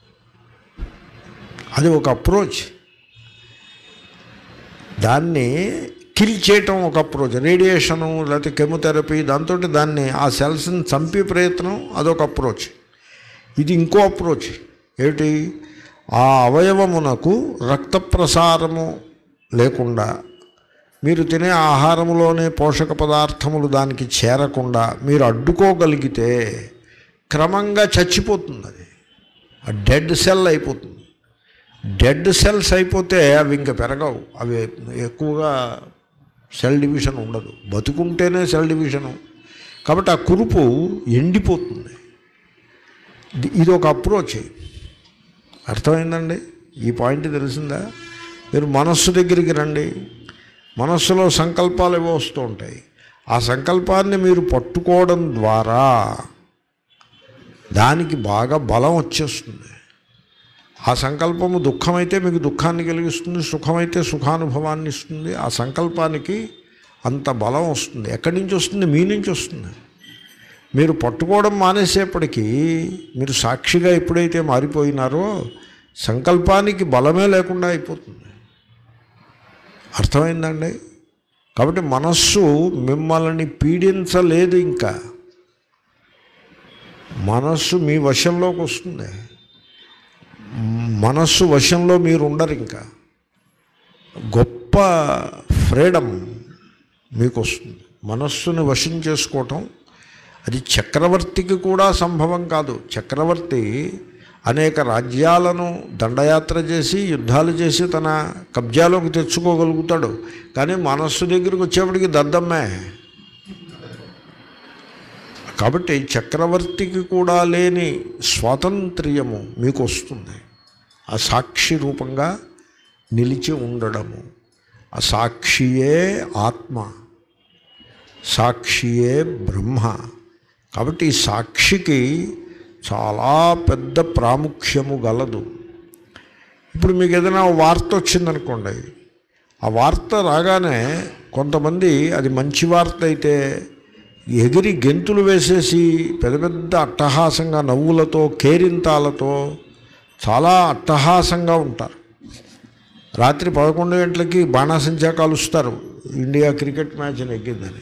S1: అది ఒక అప్రోచ్ దాన్ని కిల్ చేయటం ఒక అప్రోచ్ రేడియేషను లేకపోతే కెమోథెరపీ దాంతో దాన్ని ఆ సెల్స్ని చంపే ప్రయత్నం అదొక అప్రోచ్ ఇది ఇంకో అప్రోచ్ ఏమిటి ఆ అవయవమునకు రక్త ప్రసారము లేకుండా మీరు తినే ఆహారములోనే పోషక పదార్థములు దానికి చేరకుండా మీరు అడ్డుకోగలిగితే క్రమంగా చచ్చిపోతుంది అది ఆ డెడ్ సెల్ అయిపోతుంది డెడ్ సెల్స్ అయిపోతే అవి ఇంకా పెరగవు అవి ఎక్కువగా సెల్ డివిజన్ ఉండదు బతుకుంటేనే సెల్ డివిజను కాబట్టి ఆ కురుపు ఎండిపోతుంది ఇది- ఇది ఒక అప్రోచ్ అర్థమైందండి ఈ పాయింట్ తెలిసిందా మీరు మనస్సు దగ్గరికి రండి మనస్సులో సంకల్పాలు ఏవో వస్తూ ఉంటాయి ఆ సంకల్పాన్ని మీరు పట్టుకోవడం ద్వారా దానికి బాగా బలం వచ్చేస్తుంది ఆ సంకల్పము దుఃఖమైతే మీకు దుఃఖాన్ని కలిగిస్తుంది సుఖమైతే సుఖానుభవాన్ని ఇస్తుంది ఆ సంకల్పానికి అంత బలం వస్తుంది ఎక్కడి నుంచి వస్తుంది మీ నుంచి వస్తుంది మీరు పట్టుకోవడం మానేసేపటికి మీరు సాక్షిగా ఎప్పుడైతే మారిపోయినారో సంకల్పానికి బలమే లేకుండా అయిపోతుంది అర్థమైందండి కాబట్టి మనస్సు మిమ్మల్ని పీడించలేదు ఇంకా మనస్సు మీ వశంలోకి వస్తుంది మనస్సు వశంలో మీరు ఉండరు ఇంకా గొప్ప ఫ్రీడమ్ మీకు వస్తుంది మనస్సుని వశం చేసుకోవటం అది చక్రవర్తికి కూడా సంభవం కాదు చక్రవర్తి అనేక రాజ్యాలను దండయాత్ర చేసి యుద్ధాలు చేసి తన కబ్జాలోకి తెచ్చుకోగలుగుతాడు కానీ మనస్సు దగ్గరికి వచ్చేప్పటికి దద్దమ్మే కాబట్టి చక్రవర్తికి కూడా లేని స్వాతంత్ర్యము మీకు వస్తుంది ఆ సాక్షి రూపంగా నిలిచి ఉండడము ఆ సాక్షియే ఆత్మ సాక్షియే బ్రహ్మ కాబట్టి ఈ సాక్షికి చాలా పెద్ద ప్రాముఖ్యము గలదు ఇప్పుడు మీకు ఏదైనా ఓ వార్త వచ్చిందనుకోండి ఆ వార్త రాగానే కొంతమంది అది మంచి వార్త అయితే ఎగిరి గెంతులు వేసేసి పెద్ద పెద్ద అట్టహాసంగా నవ్వులతో కేరింతాలతో చాలా అట్టహాసంగా ఉంటారు రాత్రి పదకొండు గంటలకి బాణాసంచా కాలుస్తారు ఇండియా క్రికెట్ మ్యాచ్ నెగ్గిందని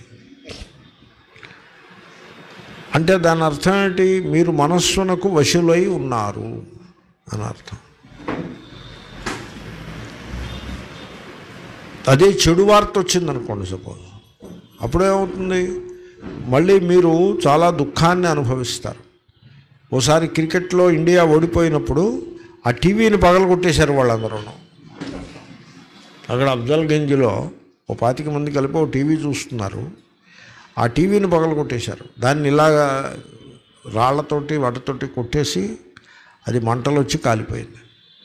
S1: అంటే దాని అర్థం ఏంటి మీరు మనస్సునకు వశులై ఉన్నారు అని అర్థం అదే చెడు వార్త వచ్చిందనుకోండి సపోజ్ అప్పుడేమవుతుంది మళ్ళీ మీరు చాలా దుఃఖాన్ని అనుభవిస్తారు ఓసారి క్రికెట్లో ఇండియా ఓడిపోయినప్పుడు ఆ టీవీని పగలగొట్టేశారు వాళ్ళందరూ అక్కడ అఫ్జల్ గంజ్లో ఓ పాతిక మంది కలిపి ఓ టీవీ చూస్తున్నారు ఆ టీవీని పగలగొట్టేశారు దాన్ని ఇలాగా రాళ్లతోటి వాటితోటి కొట్టేసి అది మంటలు వచ్చి కాలిపోయింది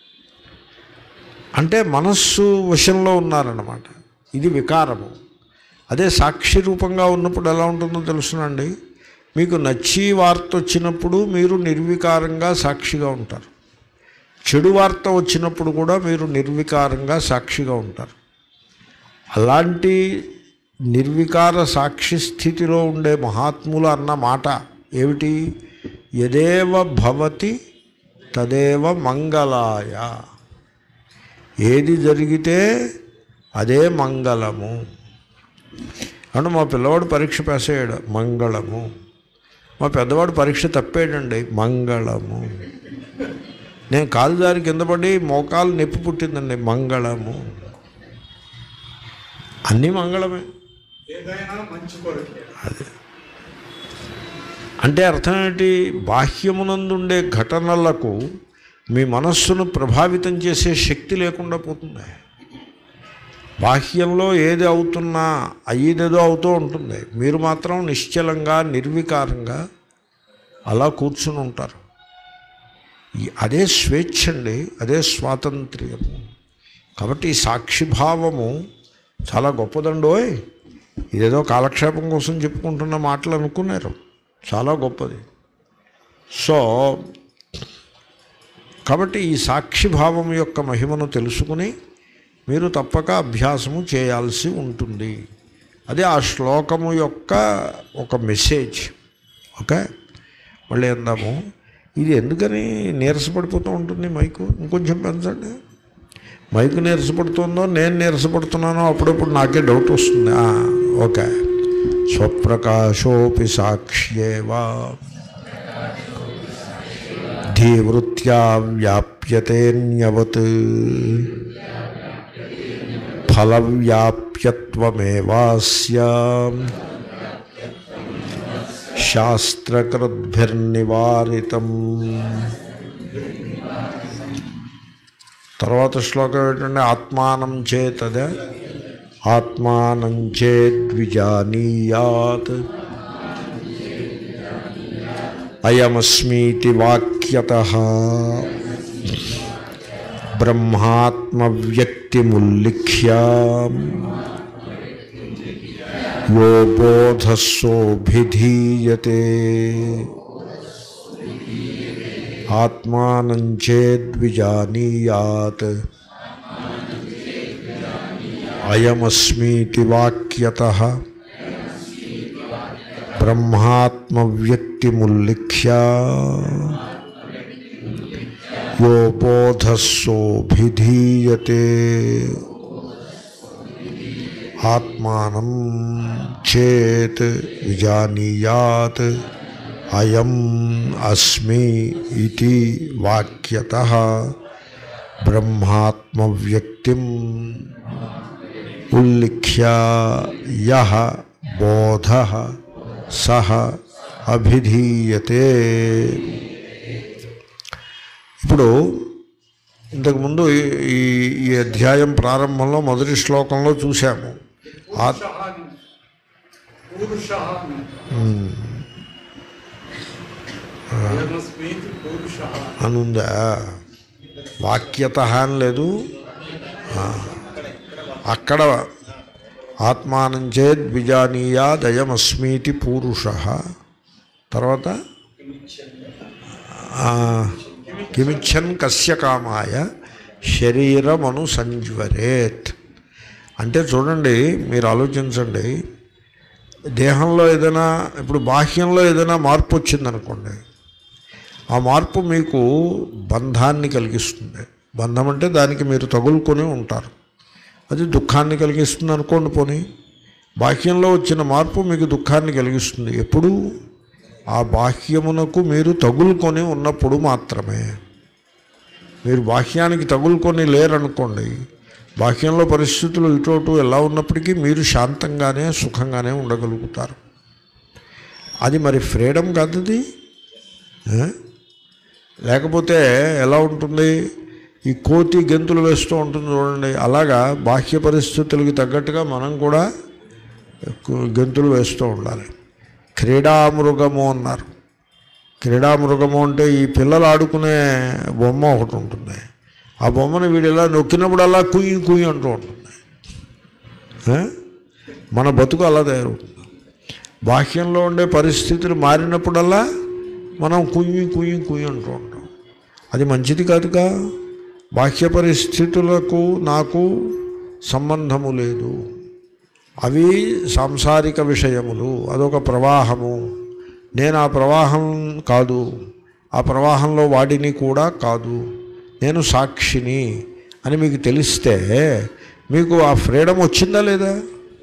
S1: అంటే మనస్సు వశంలో ఉన్నారన్నమాట ఇది వికారము అదే సాక్షి రూపంగా ఉన్నప్పుడు ఎలా ఉంటుందో తెలుసునండి మీకు నచ్చి వార్త వచ్చినప్పుడు మీరు నిర్వికారంగా సాక్షిగా ఉంటారు చెడు వార్త వచ్చినప్పుడు కూడా మీరు నిర్వికారంగా సాక్షిగా ఉంటారు అలాంటి నిర్వికార సాక్షి స్థితిలో ఉండే మహాత్ములు అన్న మాట ఏమిటి యదేవ భవతి తదేవ మంగళాయ ఏది జరిగితే అదే మంగళము అంటే మా పిల్లవాడు పరీక్ష పాస్ అయ్యాడు మంగళము మా పెద్దవాడు పరీక్ష తప్పాడండి మంగళము నేను కాలు దారి కింద పడి మోకాలు నొప్పి పుట్టిందండి మంగళము అన్నీ మంగళమే
S2: ఏదైనా మంచి కొరకే
S1: అది అంటే అర్థం ఏంటి బాహ్యమునందుండే ఘటనలకు మీ మనస్సును ప్రభావితం చేసే శక్తి లేకుండా పోతుంది బాహ్యంలో ఏది అవుతున్నా అయ్యేదేదో అవుతూ ఉంటుంది మీరు మాత్రం నిశ్చలంగా నిర్వికారంగా అలా కూర్చుని ఉంటారు ఈ- అదే స్వేచ్ఛ అండి అదే స్వాతంత్ర్యము కాబట్టి ఈ సాక్షిభావము చాలా గొప్పదండోయ్ ఇదేదో కాలక్షేపం కోసం చెప్పుకుంటున్న మాటలు అనుకున్నారు చాలా గొప్పది సో కాబట్టి ఈ సాక్షిభావం యొక్క మహిమను తెలుసుకుని మీరు తప్పక అభ్యాసము చేయాల్సి ఉంటుంది అదే ఆ శ్లోకము యొక్క ఒక మెసేజ్ ఓకే మళ్ళీ అందాము ఇది ఎందుకని నీరసపడిపోతూ ఉంటుంది మైకు ఇంకొంచెం పెంచండి మైకు నీరసపడుతుందో నేను నీరసపడుతున్నానో అప్పుడప్పుడు నాకే డౌట్ వస్తుంది ఆ, ఓకే స్వప్రకాశోపి సాక్ష్యేవా ధీవృత్యా వ్యాప్యతేన్యవత్ ఫలవ్యాప్యత్వమేవాస్య శాస్త్రకృద్భిర్నివారితం తర్వాత శ్లోకం ఏంటంటే ఆత్మానం చేతద ఆత్మానం చేద్విజానీయాత్ అయమస్మీతి వాక్యత బ్రహ్మాత్మవ్యక్తిముల్లిఖ్య యో బోధస్సోభిధీయతే ఆత్మానం చేద్విజానీయాత్ అయమస్మీతి వాక్యత బ్రహ్మాత్మవ్యక్తిముల్లిఖ్య యో బోధస్సోభిధీయతే ఆత్మానం చేత్ విజానీయాత్ అయం అస్మి ఇది వాక్యత బ్రహ్మాత్మవ్యక్తిం ఉల్లిఖ్య యహ బోధ సహ అభిధీయతే ఇప్పుడు ఇంతకుముందు ఈ- ఈ ఈ అధ్యాయం ప్రారంభంలో మొదటి శ్లోకంలో చూశాము ఆత్
S2: పురుష పురుష
S1: అనుందా వాక్యత అని లేదు ఆ. అక్కడ ఆత్మానం చేద్ బిజానీయాదయమస్మీతి పూరుష తర్వాత ఆ, కిమిచ్చన్ కస్య కామాయ శరీరమను సంజ్వరేత్ అంటే చూడండి మీరు ఆలోచించండి దేహంలో ఏదైనా ఇప్పుడు బాహ్యంలో ఏదైనా మార్పు వచ్చిందనుకోండి ఆ మార్పు మీకు బంధాన్ని కలిగిస్తుంది బంధం అంటే దానికి మీరు తగులుకొని ఉంటారు అది దుఃఖాన్ని కలిగిస్తుంది అనుకోండి పోనీ బాహ్యంలో వచ్చిన మార్పు మీకు దుఃఖాన్ని కలిగిస్తుంది ఎప్పుడు ఆ బాహ్యమునకు మీరు తగులుకొని ఉన్నప్పుడు మాత్రమే మీరు బాహ్యానికి తగులుకొని లేరనుకోండి బాహ్యంలో పరిస్థితులు ఇటు అటు ఎలా ఉన్నప్పటికీ మీరు శాంతంగానే సుఖంగానే ఉండగలుగుతారు అది మరి ఫ్రీడమ్ కాదు అది ఆ? లేకపోతే ఎలా ఉంటుంది ఈ కోతి గెంతులు వేస్తూ ఉంటుంది చూడండి అలాగా బాహ్య పరిస్థితులకి తగ్గట్టుగా మనం కూడా కు- గెంతులు వేస్తూ ఉండాలి క్రీడామృగము అన్నారు క్రీడామృగము అంటే ఈ పిల్లలు ఆడుకునే బొమ్మ ఒకటి ఉంటుంది ఆ బొమ్మను వీడు ఇలా నొక్కినప్పుడల్లా కుయ్యి కుయ్యి అంటూ ఉంటుంది ఆ? మన బతుకు అలా తయారవుతుంది బాహ్యంలో ఉండే పరిస్థితులు మారినప్పుడల్లా మనం కుయ్యి కుయ్యి కుయ్యి అంటూ ఉంటాం అది మంచిది కాదుగా బాహ్య పరిస్థితులకు నాకు సంబంధము లేదు అవి సాంసారిక విషయములు అదొక ప్రవాహము నేను ఆ ప్రవాహం కాదు ఆ ప్రవాహంలో వాడిని కూడా కాదు నేను సాక్షిని అని మీకు తెలిస్తే మీకు ఆ ఫ్రీడమ్ వచ్చిందా లేదా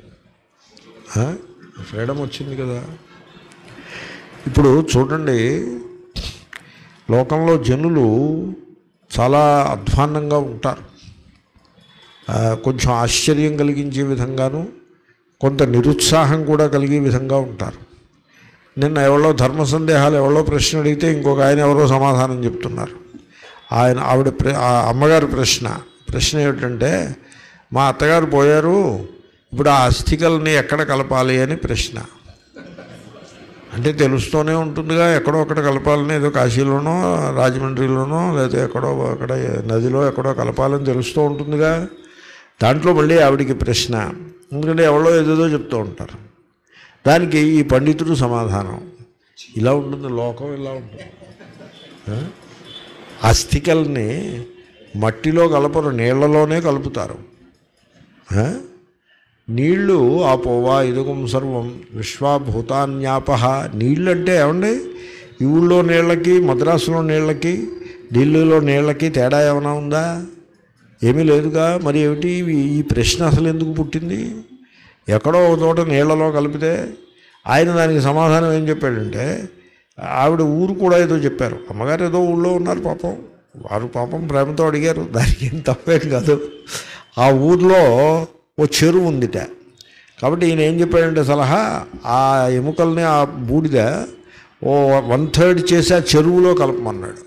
S1: ఫ్రీడమ్ వచ్చింది కదా ఇప్పుడు చూడండి లోకంలో జనులు చాలా అధ్వాన్నంగా ఉంటారు ఆ, కొంచెం ఆశ్చర్యం కలిగించే విధంగాను కొంత నిరుత్సాహం కూడా కలిగే విధంగా ఉంటారు నిన్న ఎవరో ధర్మ సందేహాలు ఎవరో ప్రశ్న అడిగితే ఇంకొక ఆయన ఎవరో సమాధానం చెప్తున్నారు ఆయన ఆవిడ ప్ర ఆ అమ్మగారి ప్రశ్న ప్రశ్న ఏమిటంటే మా అత్తగారు పోయారు ఇప్పుడు ఆ అస్థికల్ని ఎక్కడ కలపాలి అని ప్రశ్న అంటే తెలుస్తూనే ఉంటుందిగా ఎక్కడో ఒకటి కలపాలని ఏదో కాశీలోనో రాజమండ్రిలోనో లేదా ఎక్కడో అక్కడ నదిలో ఎక్కడో కలపాలని తెలుస్తూ ఉంటుందిగా దాంట్లో మళ్ళీ ఆవిడికి ప్రశ్న ఎందుకంటే ఎవరో ఏదేదో చెప్తూ ఉంటారు దానికి ఈ పండితుడు సమాధానం ఇలా ఉంటుంది లోకం ఇలా ఉంటుంది ఆ? అస్థికల్ని మట్టిలో కలపరు నీళ్లలోనే కలుపుతారు ఆ? నీళ్ళు ఆ పోవా ఇదుగం సర్వం విశ్వభూతాన్యాపహ నీళ్ళంటే ఏమండి ఈ ఊళ్ళో నీళ్ళకి మద్రాసులో నీళ్ళకి ఢిల్లీలో నీళ్ళకి తేడా ఏమైనా ఉందా ఏమీ లేదుగా మరి ఏమిటి ఈ- ఈ ప్రశ్న అసలు ఎందుకు పుట్టింది ఎక్కడో ఒక చోట నీళ్లలో కలిపితే ఆయన దానికి సమాధానం ఏం చెప్పాడంటే ఆవిడ ఊరు కూడా ఏదో చెప్పారు అమ్మగారు ఏదో ఊళ్ళో ఉన్నారు పాపం వారు పాపం ప్రేమతో అడిగారు దానికి ఏం తప్పేం కాదు ఆ ఊర్లో ఓ చెరువు ఉందిట కాబట్టి ఈయన ఏం చెప్పాడంటే సలహా ఆ ఎముకల్ని ఆ బూడిద ఓ వన్ థర్డ్ చేసి ఆ చెరువులో కలపమన్నాడు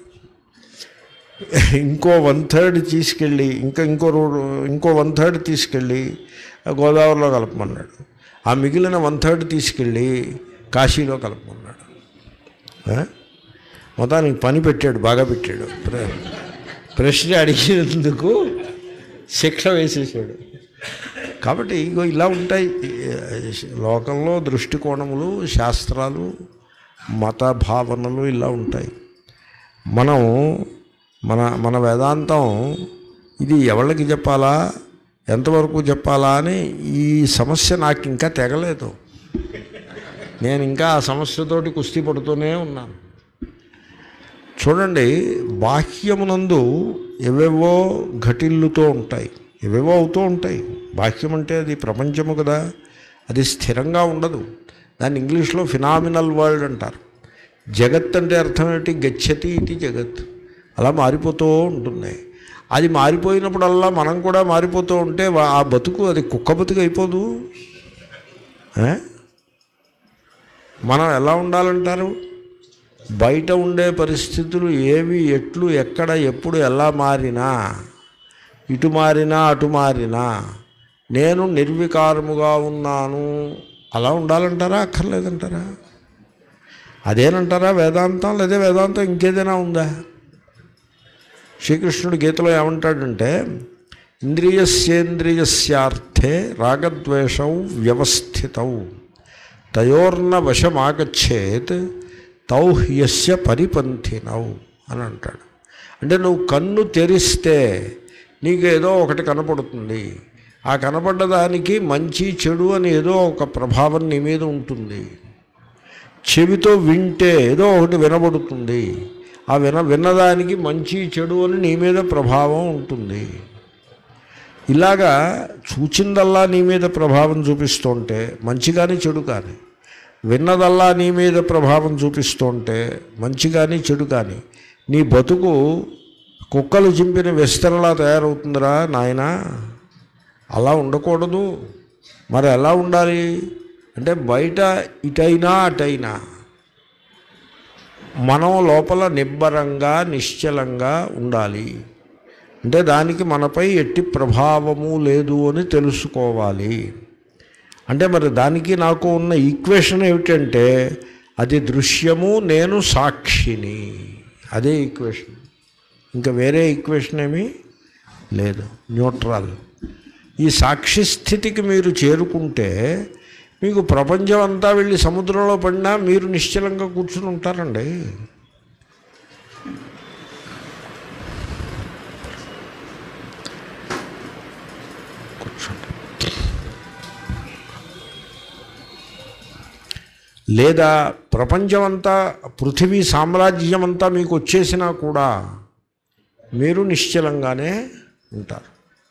S1: ఇంకో వన్ థర్డ్ తీసుకెళ్ళి ఇంకా ఇంకో రోడ్డు ఇంకో వన్ థర్డ్ తీసుకెళ్ళి గోదావరిలో కలపమన్నాడు ఆ మిగిలిన వన్ థర్డ్ తీసుకెళ్ళి కాశీలో కలపమన్నాడు ఆ? మొత్తానికి పని పెట్టాడు బాగా పెట్టాడు ప్ర- ప్రశ్న అడిగినందుకు శిక్ష వేసేసాడు కాబట్టి ఇగో ఇలా ఉంటాయి ఈ లోకంలో దృష్టికోణములు శాస్త్రాలు మత భావనలు ఇలా ఉంటాయి మనం మన మన వేదాంతం ఇది ఎవరికి చెప్పాలా ఎంతవరకు చెప్పాలా అని ఈ సమస్య నాకు ఇంకా తెగలేదు నేను ఇంకా ఆ సమస్యతోటి కుస్తీ పడుతూనే ఉన్నాను చూడండి బాహ్యమునందు ఎవేవో ఘటిల్లుతూ ఉంటాయి ఎవేవో అవుతూ ఉంటాయి బాహ్యం అంటే అది ప్రపంచము కదా అది స్థిరంగా ఉండదు దాన్ని ఇంగ్లీష్లో ఫినామినల్ వరల్డ్ అంటారు జగత్ అంటే అర్థం ఏంటి గచ్చతి ఇది జగత్ అలా మారిపోతూ ఉంటుంది అది మారిపోయినప్పుడల్లా మనం కూడా మారిపోతూ ఉంటే వా- ఆ బతుకు అది కుక్క బతుకు అయిపోదు ఏ? మనం ఎలా ఉండాలంటారు బయట ఉండే పరిస్థితులు ఏవి ఎట్లు ఎక్కడ ఎప్పుడు ఎలా మారినా ఇటు మారినా అటు మారినా నేను నిర్వికారముగా ఉన్నాను అలా ఉండాలంటారా అక్కర్లేదంటారా అదేనంటారా వేదాంతం లేదా వేదాంతం ఇంకేదైనా ఉందా శ్రీకృష్ణుడు గీతలో ఏమంటాడంటే ఇంద్రియస్యేంద్రియస్యార్థే రాగద్వేషౌ వ్యవస్థితౌ తయోర్న వశమాగచ్చేత్ తౌ హ్యస్య పరిపంథినౌ అని అంటాడు అంటే నువ్వు కన్ను తెరిస్తే నీకు ఏదో ఒకటి కనపడుతుంది ఆ కనపడ్డదానికి మంచి చెడు అని ఏదో ఒక ప్రభావం నీ మీద ఉంటుంది చెవితో వింటే ఏదో ఒకటి వినబడుతుంది ఆ విన విన్నదానికి మంచి చెడు అని నీ మీద ప్రభావం ఉంటుంది ఇలాగా చూచిందల్లా నీ మీద ప్రభావం చూపిస్తుంటే మంచి కానీ చెడు కానీ విన్నదల్లా నీ మీద ప్రభావం చూపిస్తుంటే మంచి కానీ చెడు కానీ నీ బతుకు కుక్కలు చింపిన విస్తరలా తయారవుతుందిరా నాయనా అలా ఉండకూడదు మరి ఎలా ఉండాలి అంటే బయట ఇటైనా అటైనా మనం లోపల నిబ్బరంగా నిశ్చలంగా ఉండాలి అంటే దానికి మనపై ఎట్టి ప్రభావము లేదు అని తెలుసుకోవాలి అంటే మరి దానికి నాకు ఉన్న ఈక్వేషన్ ఏమిటంటే అది దృశ్యము నేను సాక్షిని అదే ఈక్వేషన్ ఇంకా వేరే ఈక్వేషన్ ఏమీ లేదు న్యూట్రల్ ఈ సాక్షి స్థితికి మీరు చేరుకుంటే మీకు ప్రపంచం అంతా వెళ్ళి సముద్రంలో పడినా మీరు నిశ్చలంగా కూర్చుని ఉంటారండి కూర్చోండి లేదా ప్రపంచమంతా పృథివీ సామ్రాజ్యం అంతా మీకు వచ్చేసినా కూడా మీరు నిశ్చలంగానే ఉంటారు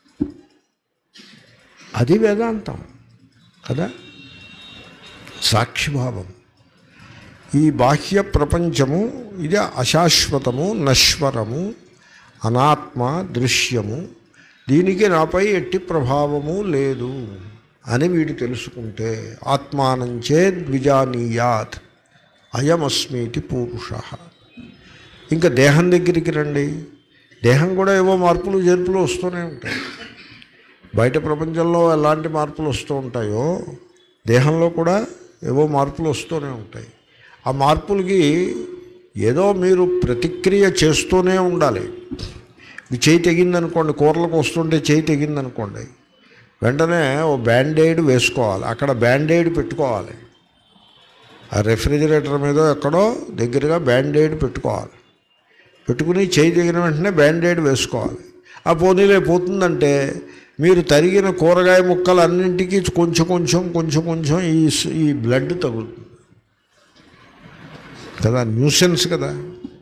S1: అది వేదాంతం కదా సాక్షిభావం ఈ బాహ్య ప్రపంచము ఇది అశాశ్వతము నశ్వరము అనాత్మ దృశ్యము దీనికి నాపై ఎట్టి ప్రభావము లేదు అని వీడు తెలుసుకుంటే ఆత్మానంచే ద్విజానీయాత్ అయమస్మీతి పూరుష ఇంకా దేహం దగ్గరికి రండి దేహం కూడా ఏవో మార్పులు చేర్పులు వస్తూనే ఉంటాయి బయట ప్రపంచంలో ఎలాంటి మార్పులు వస్తూ ఉంటాయో దేహంలో కూడా ఏవో మార్పులు వస్తూనే ఉంటాయి ఆ మార్పులకి ఏదో మీరు ప్రతిక్రియ చేస్తూనే ఉండాలి ఇది చేయి తెగిందనుకోండి కూరలకు వస్తుంటే చేయి తెగిందనుకోండి వెంటనే ఓ బ్యాండేడ్ వేసుకోవాలి అక్కడ బ్యాండేడ్ పెట్టుకోవాలి ఆ రెఫ్రిజిరేటర్ మీద ఎక్కడో దగ్గరగా బ్యాండేడ్ పెట్టుకోవాలి పెట్టుకుని చేయి దిగిన వెంటనే బ్యాండేడ్ వేసుకోవాలి ఆ పోనీలే పోతుందంటే మీరు తరిగిన కూరగాయ ముక్కలు అన్నింటికీ కొంచెం కొంచెం కొంచెం కొంచెం ఈ స్- ఈ బ్లడ్ తగులుతుంది కదా న్యూసెన్స్ కదా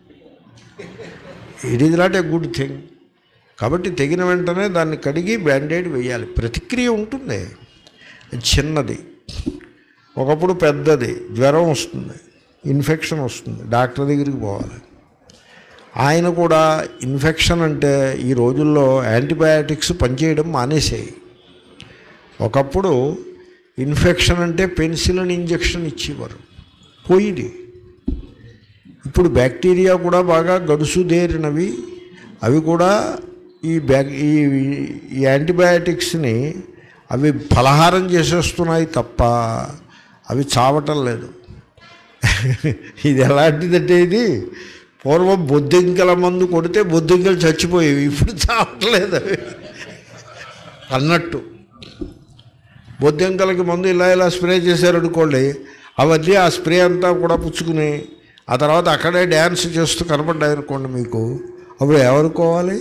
S1: it is not a good thing కాబట్టి తెగిన వెంటనే దాన్ని కడిగి బ్యాండేడ్ వేయాలి ప్రతిక్రియ ఉంటుంది అది చిన్నది ఒకప్పుడు పెద్దది జ్వరం వస్తుంది ఇన్ఫెక్షన్ వస్తుంది డాక్టర్ దగ్గరికి పోవాలి ఆయన కూడా ఇన్ఫెక్షన్ అంటే ఈ రోజుల్లో యాంటీబయాటిక్స్ పనిచేయడం మానేసాయి ఒకప్పుడు ఇన్ఫెక్షన్ అంటే పెన్సిలిన్ ఇంజెక్షన్ ఇచ్చేవారు పోయిది ఇప్పుడు బ్యాక్టీరియా కూడా బాగా గడుసుదేరినవి అవి కూడా ఈ బ్యాక్ ఈ ఈ యాంటీబయాటిక్స్ని అవి ఫలహారం చేసేస్తున్నాయి తప్ప అవి చావటం లేదు ఇది ఎలాంటిదంటే ఇది పూర్వం బొద్దింకల మందు కొడితే బొద్దింకలు చచ్చిపోయేవి ఇప్పుడు చావట్లేదు అవి అన్నట్టు బొద్దింకలకి మందు ఇలా ఇలా స్ప్రే చేశారనుకోండి అవన్నీ ఆ స్ప్రే అంతా కూడా పుచ్చుకుని ఆ తర్వాత అక్కడే డ్యాన్స్ చేస్తూ కనపడ్డాయి అనుకోండి మీకు అప్పుడు ఎవరుకోవాలి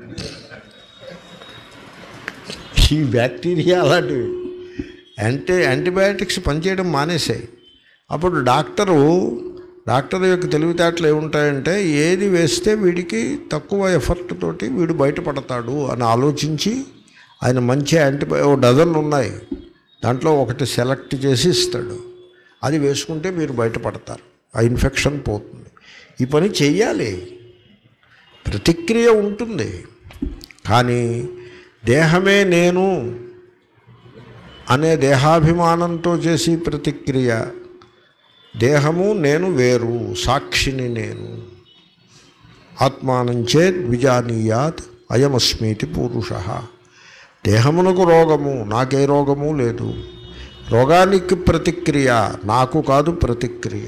S1: ఈ బ్యాక్టీరియా అలాంటివి యాంటీ యాంటీబయాటిక్స్ పనిచేయడం మానేసాయి అప్పుడు డాక్టరు డాక్టర్ యొక్క తెలివితేటలు ఏముంటాయంటే ఏది వేస్తే వీడికి తక్కువ ఎఫర్ట్ తోటి వీడు బయటపడతాడు అని ఆలోచించి ఆయన మంచి యాంటీబయో డజన్ ఉన్నాయి దాంట్లో ఒకటి సెలెక్ట్ చేసి ఇస్తాడు అది వేసుకుంటే మీరు బయటపడతారు ఆ ఇన్ఫెక్షన్ పోతుంది ఈ పని చెయ్యాలి ప్రతిక్రియ ఉంటుంది కానీ దేహమే నేను అనే దేహాభిమానంతో చేసి ప్రతిక్రియ దేహము నేను వేరు సాక్షిని నేను ఆత్మానంచేత్ విజానీయాత్ అయమస్మీతి పురుష దేహమునకు రోగము నాకే రోగము లేదు రోగానికి ప్రతిక్రియ నాకు కాదు ప్రతిక్రియ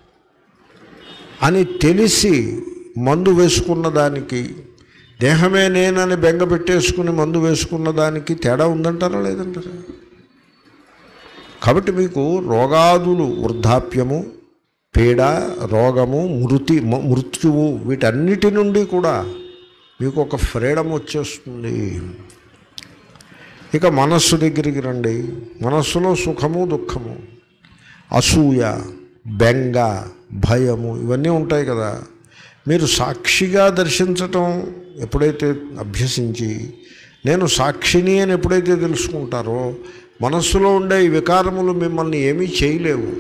S1: అని తెలిసి మందు వేసుకున్న దానికి దేహమే నేనని బెంగ పెట్టేసుకుని మందు వేసుకున్న దానికి తేడా ఉందంటారా లేదంటారా కాబట్టి మీకు రోగాదులు వృద్ధాప్యము పీడ రోగము మృతి మ- మృత్యువు వీటన్నిటి నుండి కూడా మీకు ఒక ఫ్రీడమ్ వచ్చేస్తుంది ఇక మనస్సు దగ్గరికి రండి మనస్సులో సుఖము దుఃఖము అసూయ బెంగ భయము ఇవన్నీ ఉంటాయి కదా మీరు సాక్షిగా దర్శించటం ఎప్పుడైతే అభ్యసించి నేను సాక్షిని అని ఎప్పుడైతే తెలుసుకుంటారో మనస్సులో ఉండే ఈ వికారములు మిమ్మల్ని ఏమీ చేయలేవు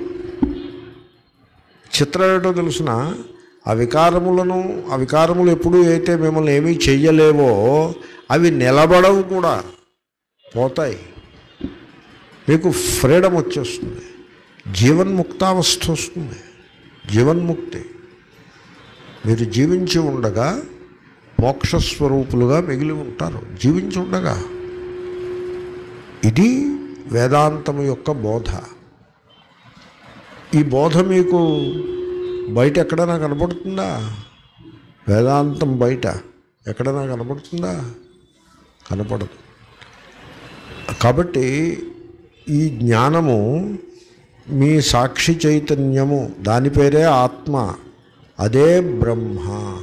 S1: చిత్రం ఏంటో తెలుసిన ఆ వికారములను ఆ వికారములు ఎప్పుడు అయితే మిమ్మల్ని ఏమీ చెయ్యలేవో అవి నిలబడవు కూడా పోతాయి మీకు ఫ్రీడమ్ వచ్చేస్తుంది జీవన్ముక్తావస్థ వస్తుంది జీవన్ముక్తి మీరు జీవించి ఉండగా మోక్షస్వరూపులుగా మిగిలి ఉంటారు జీవించి ఉండగా ఇది వేదాంతము యొక్క బోధ ఈ బోధ మీకు బయట ఎక్కడైనా కనపడుతుందా వేదాంతం బయట ఎక్కడైనా కనపడుతుందా కనపడదు కాబట్టి ఈ జ్ఞానము మీ సాక్షి చైతన్యము దాని పేరే ఆత్మ అదే బ్రహ్మ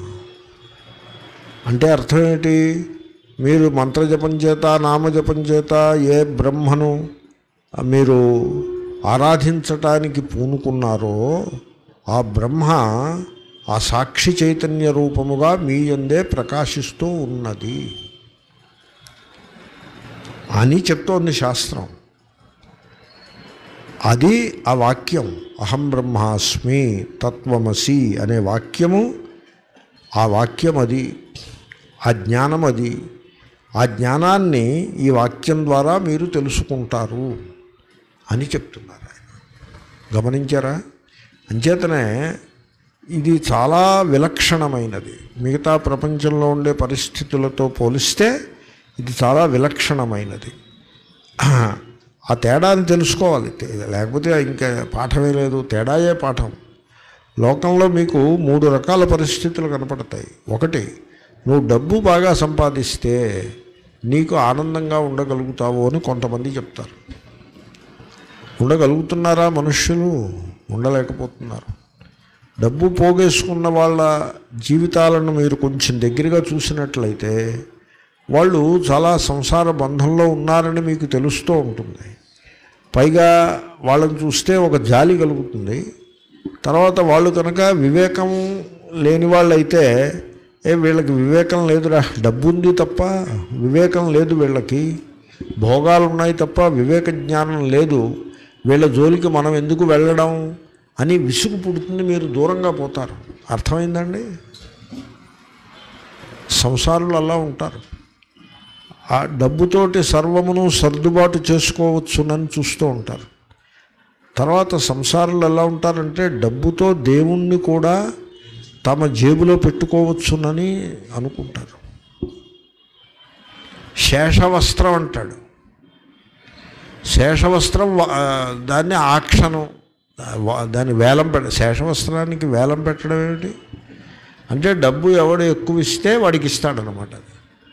S1: అంటే అర్థం ఏంటి మీరు మంత్రజపం చేత నామజపం చేత ఏ బ్రహ్మను మీరు ఆరాధించటానికి పూనుకున్నారో ఆ బ్రహ్మ ఆ సాక్షి చైతన్య రూపముగా మీ యందే ప్రకాశిస్తూ ఉన్నది అని చెప్తోంది శాస్త్రం అది ఆ వాక్యం అహం బ్రహ్మాస్మి తత్వమసి అనే వాక్యము ఆ వాక్యం అది ఆ జ్ఞానం అది ఆ జ్ఞానాన్ని ఈ వాక్యం ద్వారా మీరు తెలుసుకుంటారు అని చెప్తున్నారు ఆయన గమనించారా అంచేతనే ఇది చాలా విలక్షణమైనది మిగతా ప్రపంచంలో ఉండే పరిస్థితులతో పోలిస్తే ఇది చాలా విలక్షణమైనది ఆ తేడాని తెలుసుకోవాలి తే- లేకపోతే ఇంకా పాఠమే లేదు తేడాయే పాఠం లోకంలో మీకు మూడు రకాల పరిస్థితులు కనపడతాయి ఒకటి నువ్వు డబ్బు బాగా సంపాదిస్తే నీకు ఆనందంగా ఉండగలుగుతావు అని కొంతమంది చెప్తారు ఉండగలుగుతున్నారా మనుష్యులు ఉండలేకపోతున్నారు డబ్బు పోగేసుకున్న వాళ్ళ జీవితాలను మీరు కొంచెం దగ్గరగా చూసినట్లయితే వాళ్ళు చాలా సంసార బంధంలో ఉన్నారని మీకు తెలుస్తూ ఉంటుంది పైగా వాళ్ళని చూస్తే ఒక జాలి కలుగుతుంది తర్వాత వాళ్ళు కనుక వివేకం లేని వాళ్ళైతే ఏ వీళ్ళకి వివేకం లేదురా డబ్బు ఉంది తప్ప వివేకం లేదు వీళ్ళకి భోగాలు ఉన్నాయి తప్ప వివేక జ్ఞానం లేదు వీళ్ళ జోలికి మనం ఎందుకు వెళ్ళడం అని విసుగు పుడుతుంది మీరు దూరంగా పోతారు అర్థమైందండి సంసారులు అలా ఉంటారు ఆ డబ్బుతోటి సర్వమును సర్దుబాటు చేసుకోవచ్చునని చూస్తూ ఉంటారు తర్వాత సంసారులు ఎలా ఉంటారంటే డబ్బుతో దేవుణ్ణి కూడా తమ జేబులో పెట్టుకోవచ్చునని అనుకుంటారు శేషవస్త్రం అంటాడు శేషవస్త్రం వా- దాన్ని ఆక్షణం వా- దాన్ని వేలం పెట్ట శేషవస్త్రానికి వేలం పెట్టడం ఏమిటి అంటే డబ్బు ఎవడు ఎక్కువ ఇస్తే వాడికి ఇస్తాడనమాట అది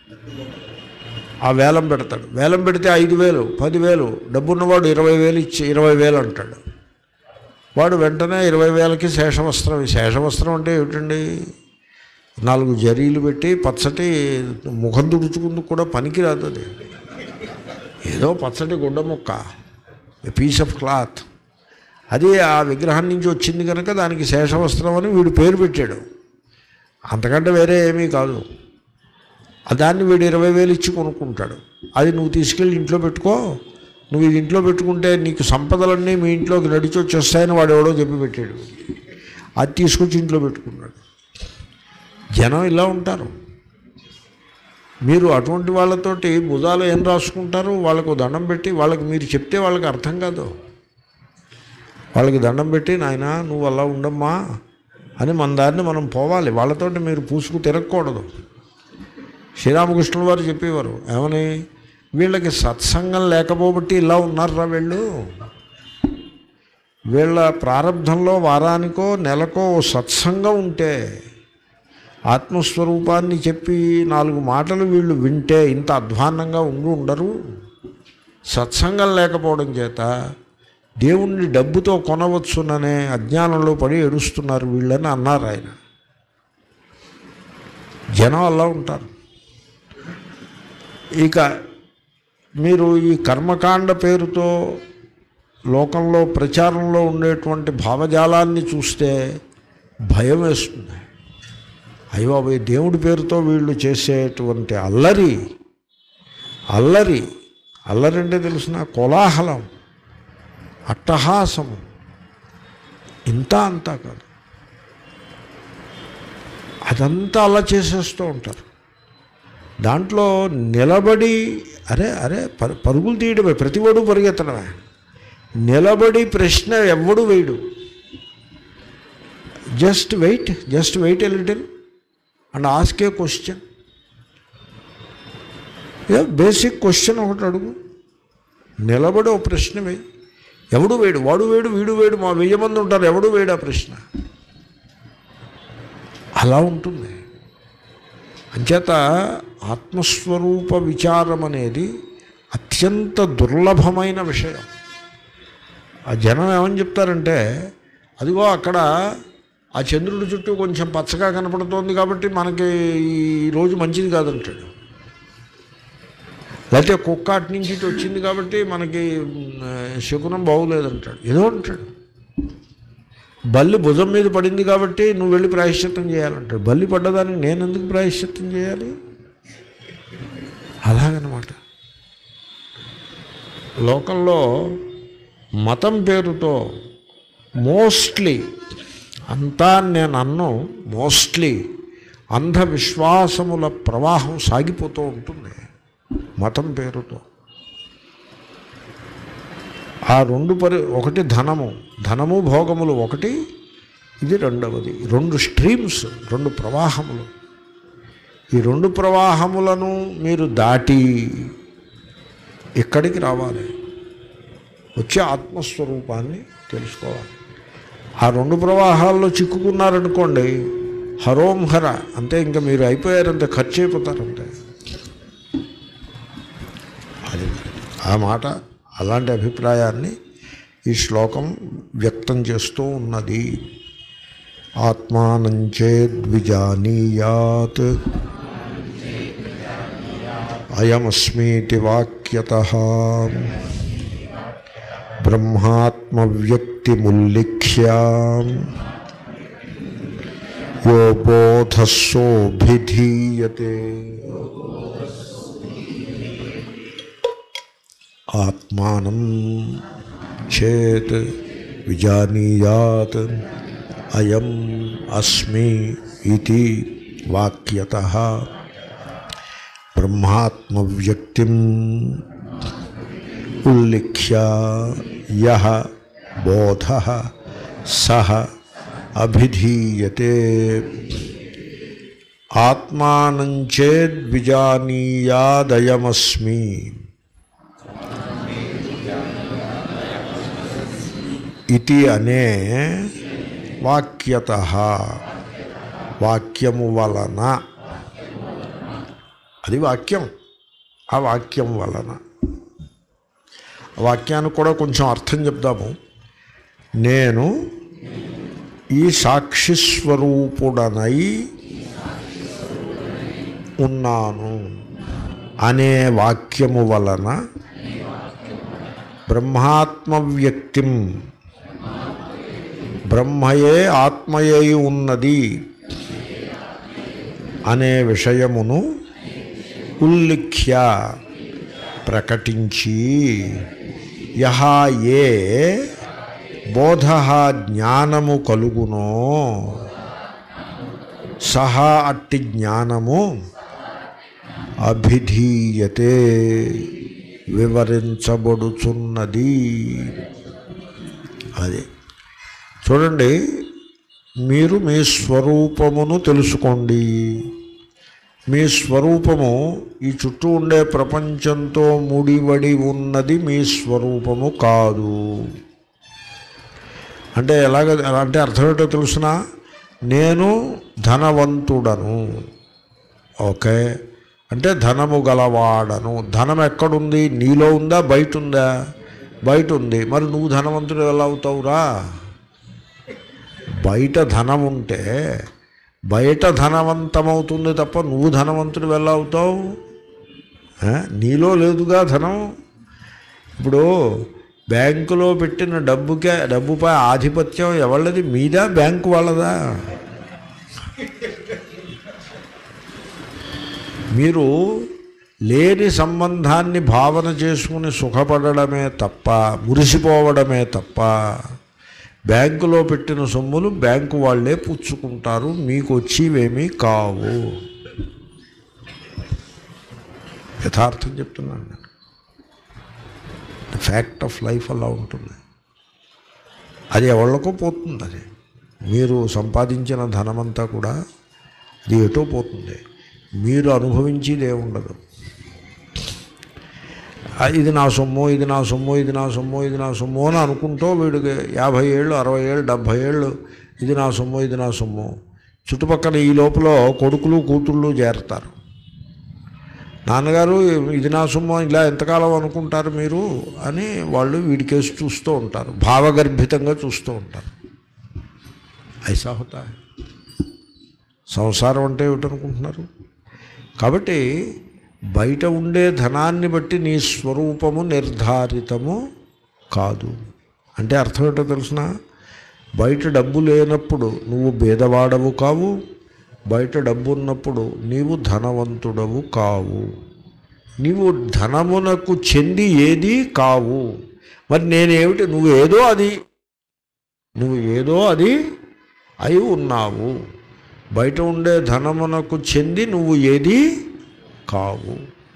S1: ఆ వేలం పెడతాడు వేలం పెడితే ఐదు వేలు పదివేలు డబ్బున్నవాడు ఇరవై వేలు ఇచ్చి ఇరవై వేలు అంటాడు వాడు వెంటనే ఇరవై వేలకి శేషవస్త్రం శేషవస్త్రం అంటే ఏమిటండి నాలుగు జరీలు పెట్టి పచ్చటి ముఖం తుడుచుకుందుకు కూడా పనికిరాదు అది ఏదో పచ్చటి గుడ్డ ముక్క ఏ పీస్ ఆఫ్ క్లాత్ అది ఆ విగ్రహం నుంచి వచ్చింది కనుక దానికి శేషవస్త్రం అని వీడు పేరు పెట్టాడు అంతకంటే వేరే ఏమీ కాదు ఆ దాన్ని వీడు ఇరవై వేలు ఇచ్చి కొనుక్కుంటాడు అది నువ్వు తీసుకెళ్ళి ఇంట్లో పెట్టుకో నువ్వు ఇది ఇంట్లో పెట్టుకుంటే నీకు సంపదలన్నీ మీ ఇంట్లోకి నడిచి వచ్చేస్తాయని వాడు ఎవడో చెప్పి పెట్టాడు అది తీసుకొచ్చి ఇంట్లో పెట్టుకున్నాడు జనం ఇలా ఉంటారు మీరు అటువంటి వాళ్ళతోటి భుజాలు ఏం రాసుకుంటారు వాళ్ళకు దండం పెట్టి వాళ్ళకి మీరు చెప్తే వాళ్ళకి అర్థం కాదు వాళ్ళకి దండం పెట్టి నాయన నువ్వు అలా ఉండమ్మా అని మన దారిని మనం పోవాలి వాళ్ళతోటి మీరు పూసుకు తిరగకూడదు శ్రీరామకృష్ణుల వారు చెప్పేవారు ఏమని వీళ్ళకి సత్సంగం లేకపోబట్టి ఇలా ఉన్నారా వీళ్ళు వీళ్ళ ప్రారంధంలో వారానికో నెలకో ఓ సత్సంగం ఉంటే ఆత్మస్వరూపాన్ని చెప్పి నాలుగు మాటలు వీళ్ళు వింటే ఇంత అధ్వాన్నంగా ఉండి ఉండరు సత్సంగం లేకపోవడం చేత దేవుణ్ణి డబ్బుతో కొనవచ్చుననే అజ్ఞానంలో పడి ఏడుస్తున్నారు వీళ్ళని అన్నారు ఆయన జనం అలా ఉంటారు ఇక మీరు ఈ కర్మకాండ పేరుతో లోకంలో ప్రచారంలో ఉండేటువంటి భావజాలాన్ని చూస్తే భయం వేస్తుంది అయ్యో బాబోయ్ దేవుడి పేరుతో వీళ్ళు చేసేటువంటి అల్లరి అల్లరి అల్లరి అంటే తెలిసిన కోలాహలం అట్టహాసము ఇంత అంతా కాదు అదంతా అలా చేసేస్తూ ఉంటారు దాంట్లో నిలబడి అరే అరే పరు పరుగులు తీయడమే ప్రతివాడు పరిగెత్తడమే నిలబడి ప్రశ్న ఎవడు వేయడు just wait just wait a little and ask a question basic question ఒకటి అడుగు నిలబడి ఓ ప్రశ్న వేయి ఎవడు వేడు వాడు వేడు వీడు వేడు మా వెయ్యి మంది ఉంటారు ఎవడు వేడు ఆ ప్రశ్న అలా ఉంటుంది అంచేత ఆత్మస్వరూప విచారం అనేది అత్యంత దుర్లభమైన విషయం ఆ జనం ఏమని చెప్తారంటే అదిగో అక్కడ ఆ చంద్రుడి చుట్టూ కొంచెం పచ్చగా కనపడుతోంది కాబట్టి మనకి ఈ రోజు మంచిది కాదంటాడు లేకపోతే కుక్క అటు నుంచి ఇటు వచ్చింది కాబట్టి మనకి మ్, శకునం బాగులేదంటాడు ఏదో అంటాడు బల్లి భుజం మీద పడింది కాబట్టి నువ్వు వెళ్ళి ప్రాయశ్చిత్తం చేయాలంటాడు బల్లి పడ్డదానికి నేను ఎందుకు ప్రాయశ్చిత్తం చేయాలి అలాగనమాట లోకంలో మతం పేరుతో మోస్ట్లీ అంతా నేను అన్ను మోస్ట్లీ అంధవిశ్వాసముల ప్రవాహం సాగిపోతూ ఉంటుంది మతం పేరుతో ఆ రెండు పరి ఒకటి ధనము ధనము భోగములు ఒకటి ఇది రెండవది రెండు స్ట్రీమ్స్ రెండు ప్రవాహములు ఈ రెండు ప్రవాహములను మీరు దాటి ఇక్కడికి రావాలి వచ్చే ఆత్మస్వరూపాన్ని తెలుసుకోవాలి ఆ రెండు ప్రవాహాల్లో చిక్కుకున్నారనుకోండి హరోం హర అంతే ఇంకా మీరు అయిపోయారంతే ఖర్చు అయిపోతారంతే అది ఆ మాట అలాంటి అభిప్రాయాన్ని ఈ శ్లోకం వ్యక్తం చేస్తూ ఉన్నది ఆత్మానం చేద్విజానీయాత్ అయమస్మీతి వాక్యత బ్రహ్మాత్మవ్యక్తిముల్లిఖ్య యో బోధస్సోభిధీయతే ఆత్మానం చేత్ విజానీయాత్ అయం అస్మి ఇది వాక్యత బ్రహ్మాత్మవ్యక్తిం ఉల్లిఖ్య యః బోధ సహ అభిధీయతే ఆత్మానం చేద్విజానీయాదయమస్మి ఇది అనే వాక్యత వాక్యము వలన అది వాక్యం ఆ వాక్యం వలన ఆ వాక్యానికి కూడా కొంచెం అర్థం చెప్దాము నేను ఈ సాక్షి స్వరూపుడనై ఉన్నాను అనే వాక్యము వలన బ్రహ్మాత్మ వ్యక్తిం బ్రహ్మయే ఆత్మయై ఉన్నది అనే విషయమును ఉల్లిఖ్య ప్రకటించి యహ ఏ బోధ జ్ఞానము కలుగునో సహా అట్టి జ్ఞానము అభిధీయతే వివరించబడుచున్నది అది చూడండి మీరు మీ స్వరూపమును తెలుసుకోండి మీ స్వరూపము ఈ చుట్టూ ఉండే ప్రపంచంతో ముడివడి ఉన్నది మీ స్వరూపము కాదు అంటే ఎలాగ అంటే అర్థం ఏంటో తెలుసిన నేను ధనవంతుడను ఓకే అంటే ధనము గలవాడను ధనం ఎక్కడుంది నీలో ఉందా బయట ఉందా బయట ఉంది మరి నువ్వు ధనవంతుడు ఎలా అవుతావురా బయట ధనం ఉంటే బయట ధనవంతమవుతుంది తప్ప నువ్వు ధనవంతుడు ఎలా అవుతావు ఆ? నీలో లేదుగా ధనం ఇప్పుడు బ్యాంకులో పెట్టిన డబ్బుకే డబ్బుపై ఆధిపత్యం ఎవళ్ళది మీదా బ్యాంకు వాళ్ళదా మీరు లేని సంబంధాన్ని భావన చేసుకుని సుఖపడడమే తప్ప మురిసిపోవడమే తప్ప బ్యాంకులో పెట్టిన సొమ్ములు బ్యాంకు వాళ్ళే పుచ్చుకుంటారు మీకు వచ్చేవేమీ కావు యథార్థం చెప్తున్నాను నేను ఫ్యాక్ట్ ఆఫ్ లైఫ్ అలా ఉంటుంది అది ఎవరికో పోతుంది అది మీరు సంపాదించిన ధనమంతా కూడా అది ఎటో పోతుంది మీరు అనుభవించేది ఏముండదు ఆ, ఇది నా సొమ్ము ఇది నా సొమ్ము ఇది నా సొమ్ము ఇది నా సొమ్ము అని అనుకుంటూ వీడికి యాభై ఏళ్ళు అరవై ఏళ్ళు డెబ్భై ఏళ్ళు ఇది నా సొమ్ము ఇది నా సొమ్ము చుట్టుపక్కల ఈ లోపల కొడుకులు కూతుళ్ళు చేరతారు నాన్నగారు ఇది నా సొమ్ము ఇలా ఎంతకాలం అనుకుంటారు మీరు అని వాళ్ళు వీడికేసి చూస్తూ ఉంటారు భావగర్భితంగా చూస్తూ ఉంటారు ఐసా హోతా హై. సంసారం అంటే ఏమిటనుకుంటున్నారు కాబట్టి బయట ఉండే ధనాన్ని బట్టి నీ స్వరూపము నిర్ధారితము కాదు అంటే అర్థం ఏంటో తెలిసిన బయట డబ్బు లేనప్పుడు నువ్వు భేదవాడవు కావు బయట డబ్బు ఉన్నప్పుడు నీవు ధనవంతుడవు కావు నీవు ధనమునకు చెంది ఏది కావు మరి నేనేమిటి నువ్వు ఏదో అది నువ్వు ఏదో అది అయి ఉన్నావు బయట ఉండే ధనమునకు చెంది నువ్వు ఏది కావు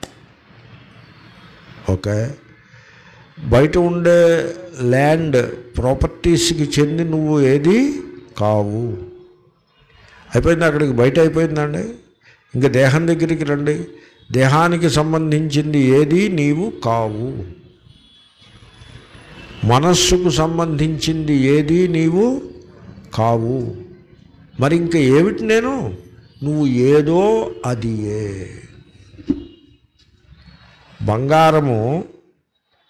S1: ఓకే బయట ఉండే ల్యాండ్ ప్రాపర్టీస్కి చెంది నువ్వు ఏది కావు అయిపోయింది అక్కడికి బయట అయిపోయిందండి ఇంకా దేహం దగ్గరికి రండి దేహానికి సంబంధించింది ఏది నీవు కావు మనస్సుకు సంబంధించింది ఏది నీవు కావు మరి ఇంకా ఏమిటి నేను నువ్వు ఏదో అదియే బంగారము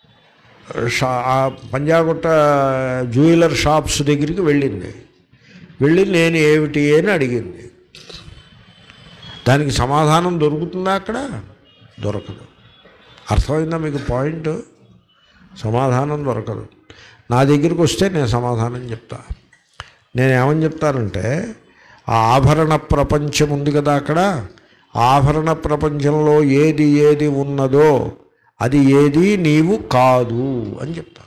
S1: షా ఆ పంజాగుట్ట జ్యువెలర్ షాప్స్ దగ్గరికి వెళ్ళింది వెళ్ళి నేను ఏమిటి అని అడిగింది దానికి సమాధానం దొరుకుతుందా అక్కడ దొరకదు అర్థమైందా మీకు పాయింట్ సమాధానం దొరకదు నా దగ్గరికి వస్తే నేను సమాధానం చెప్తా నేను ఏమని చెప్తానంటే ఆ ఆభరణ ప్రపంచం ఉంది కదా అక్కడ ఆ ఆభరణ ప్రపంచంలో ఏది ఏది ఉన్నదో అది ఏది నీవు కాదు అని చెప్తాను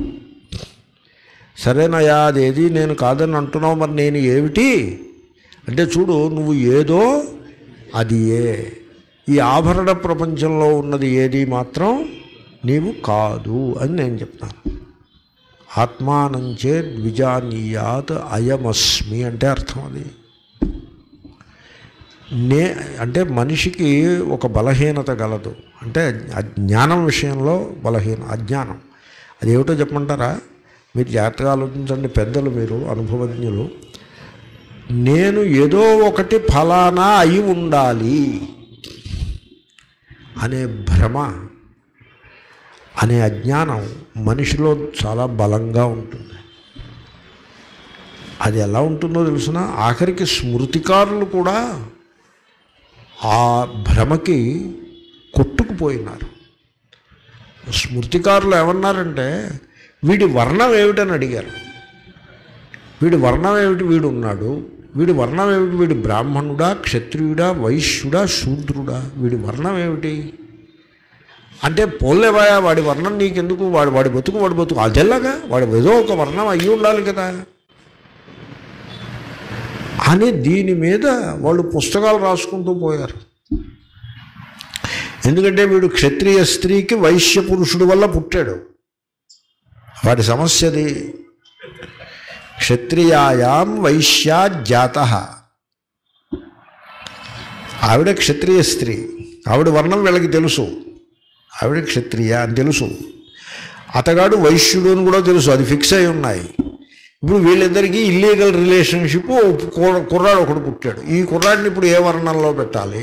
S1: సరేనయా అదేది నేను కాదని అంటున్నావు మరి నేను ఏమిటి అంటే చూడు నువ్వు ఏదో అది ఏ ఈ ఆభరణ ప్రపంచంలో ఉన్నది ఏది మాత్రం నీవు కాదు అని నేను చెప్తాను ఆత్మానంచే ద్విజానీయాత్ అయమస్మి అంటే అర్థం అది నే అంటే మనిషికి ఒక బలహీనత గలదు అంటే అజ్ఞానం విషయంలో బలహీన అజ్ఞానం అదేమిటో చెప్పమంటారా మీరు జాగ్రత్తగా ఆలోచించండి పెద్దలు మీరు అనుభవజ్ఞులు నేను ఏదో ఒకటి ఫలానా అయి ఉండాలి అనే భ్రమ అనే అజ్ఞానం మనిషిలో చాలా బలంగా ఉంటుంది అది ఎలా ఉంటుందో తెలుసిన ఆఖరికి స్మృతికారులు కూడా ఆ భ్రమకి కొట్టుకుపోయినారు స్మృతికారులు ఏమన్నారంటే వీడి వర్ణం ఏమిటని అడిగారు వీడి వర్ణం ఏమిటి వీడు ఉన్నాడు వీడి వర్ణం ఏమిటి వీడి బ్రాహ్మణుడా క్షత్రియుడా వైశ్యుడా శూద్రుడా వీడి వర్ణం ఏమిటి అంటే పోలేవాయా వాడి వర్ణం నీకెందుకు వాడు వాడి బతుకు వాడి బతుకు అదెలాగా వాడు ఏదో ఒక వర్ణం అయ్యి ఉండాలి కదా అని దీని మీద వాళ్ళు పుస్తకాలు రాసుకుంటూ పోయారు ఎందుకంటే వీడు క్షత్రియ స్త్రీకి వైశ్య పురుషుడు వల్ల పుట్టాడు వాడి సమస్యది క్షత్రియాయాం వైశ్యా జాత ఆవిడ క్షత్రియ స్త్రీ ఆవిడ వర్ణం వీళ్ళకి తెలుసు ఆవిడ క్షత్రియ అని తెలుసు అతగాడు వైశ్యుడు అని కూడా తెలుసు అది ఫిక్స్ అయి ఉన్నాయి ఇప్పుడు వీళ్ళిద్దరికీ ఇల్లీగల్ రిలేషన్షిప్ కుర్రాడు ఒకడు పుట్టాడు ఈ కుర్రాడిని ఇప్పుడు ఏ వర్ణంలో పెట్టాలి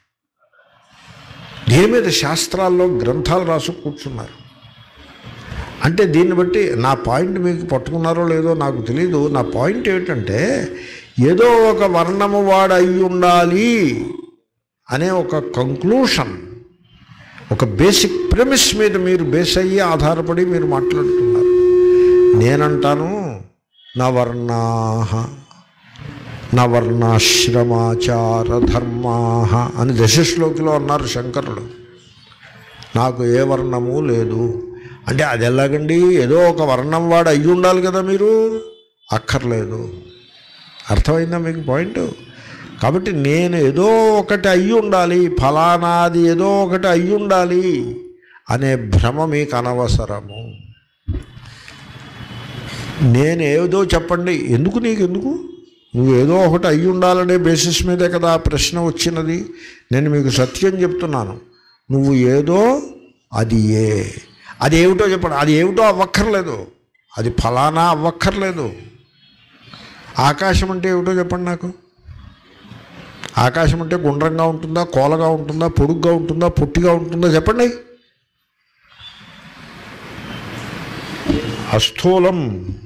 S1: దీని మీద శాస్త్రాల్లో గ్రంథాలు రాసు కూర్చున్నారు అంటే దీన్ని బట్టి నా పాయింట్ మీకు పట్టుకున్నారో లేదో నాకు తెలియదు నా పాయింట్ ఏమిటంటే ఏదో ఒక వర్ణము వాడు అయి ఉండాలి అనే ఒక కంక్లూషన్ ఒక బేసిక్ ప్రెమిస్ మీద మీరు బేస్ అయ్యి ఆధారపడి మీరు మాట్లాడుతున్నారు నేనంటాను నా వర్ణా నా వర్ణాశ్రమాచార ధర్మా అని దశశ్లోకిలో అన్నారు శంకరుడు నాకు ఏ వర్ణము లేదు అంటే అది ఎలాగండి ఏదో ఒక వర్ణం వాడు అయ్యి ఉండాలి కదా మీరు అక్కర్లేదు అర్థమైందా మీకు పాయింట్ కాబట్టి నేను ఏదో ఒకటి అయ్యి ఉండాలి ఫలానాది ఏదో ఒకటి అయ్యి ఉండాలి అనే భ్రమ మీకు అనవసరము నేను ఏదో చెప్పండి ఎందుకు నీకు ఎందుకు నువ్వు ఏదో ఒకటి అయ్యి ఉండాలనే బేసిస్ మీదే కదా ఆ ప్రశ్న వచ్చినది నేను మీకు సత్యం చెప్తున్నాను నువ్వు ఏదో అది ఏ అది ఏమిటో చెప్పండి అది ఏమిటో అవ్వక్కర్లేదు అది ఫలానా అవ్వక్కర్లేదు ఆకాశం అంటే ఏమిటో చెప్పండి నాకు ఆకాశం అంటే గుండ్రంగా ఉంటుందా కోలగా ఉంటుందా పొడుగ్గా ఉంటుందా పొట్టిగా ఉంటుందా చెప్పండి అస్థూలం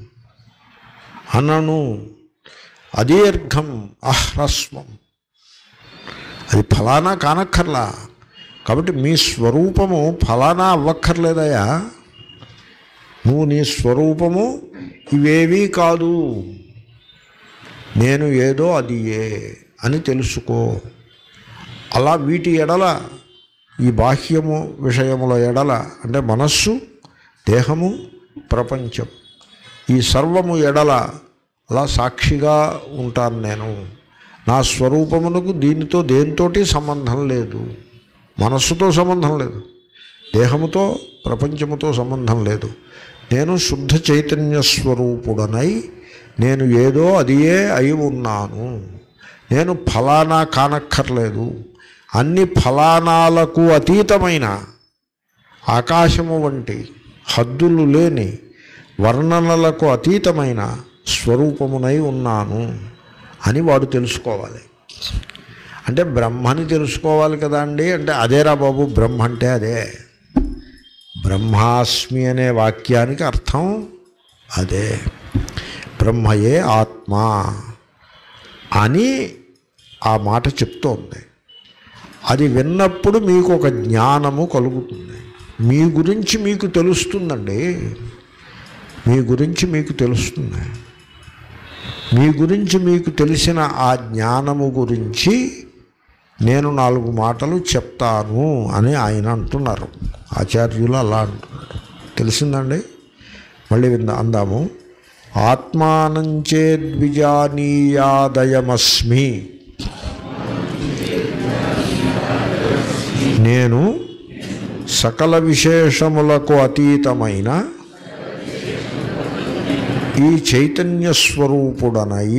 S1: అనను అదీర్ఘం అహ్రస్వం అది ఫలానా కానక్కర్లా కాబట్టి మీ స్వరూపము ఫలానా అవ్వక్కర్లేదయా నువ్వు నీ స్వరూపము ఇవేవీ కాదు నేను ఏదో అది ఏ అని తెలుసుకో అలా వీటి ఎడల ఈ బాహ్యము విషయముల ఎడల అంటే మనస్సు దేహము ప్రపంచం ఈ సర్వము ఎడల అలా సాక్షిగా ఉంటాను నేను నా స్వరూపమునకు దీనితో దేనితోటి సంబంధం లేదు మనస్సుతో సంబంధం లేదు దేహముతో ప్రపంచముతో సంబంధం లేదు నేను శుద్ధ చైతన్య స్వరూపుడనై నేను ఏదో అదియే అయి ఉన్నాను నేను ఫలానా కానక్కర్లేదు అన్ని ఫలానాలకు అతీతమైన ఆకాశము వంటి హద్దులు లేని వర్ణనలకు అతీతమైన స్వరూపమునై ఉన్నాను అని వాడు తెలుసుకోవాలి అంటే బ్రహ్మని తెలుసుకోవాలి కదా అండి అంటే అదేరా బాబు బ్రహ్మ అంటే అదే బ్రహ్మాస్మి అనే వాక్యానికి అర్థం అదే బ్రహ్మయే ఆత్మ అని ఆ మాట చెప్తోంది అది విన్నప్పుడు మీకు ఒక జ్ఞానము కలుగుతుంది మీ గురించి మీకు తెలుస్తుందండి మీ గురించి మీకు తెలుస్తుంది మీ గురించి మీకు తెలిసిన ఆ జ్ఞానము గురించి నేను నాలుగు మాటలు చెప్తాను అని ఆయన అంటున్నారు ఆచార్యులు అలా అంటున్నారు తెలిసిందండి మళ్ళీ విందా అందాము ఆత్మానంచేద్విజానీయాదయమస్మి నేను సకల విశేషములకు అతీతమైన ఈ చైతన్య స్వరూపుడనై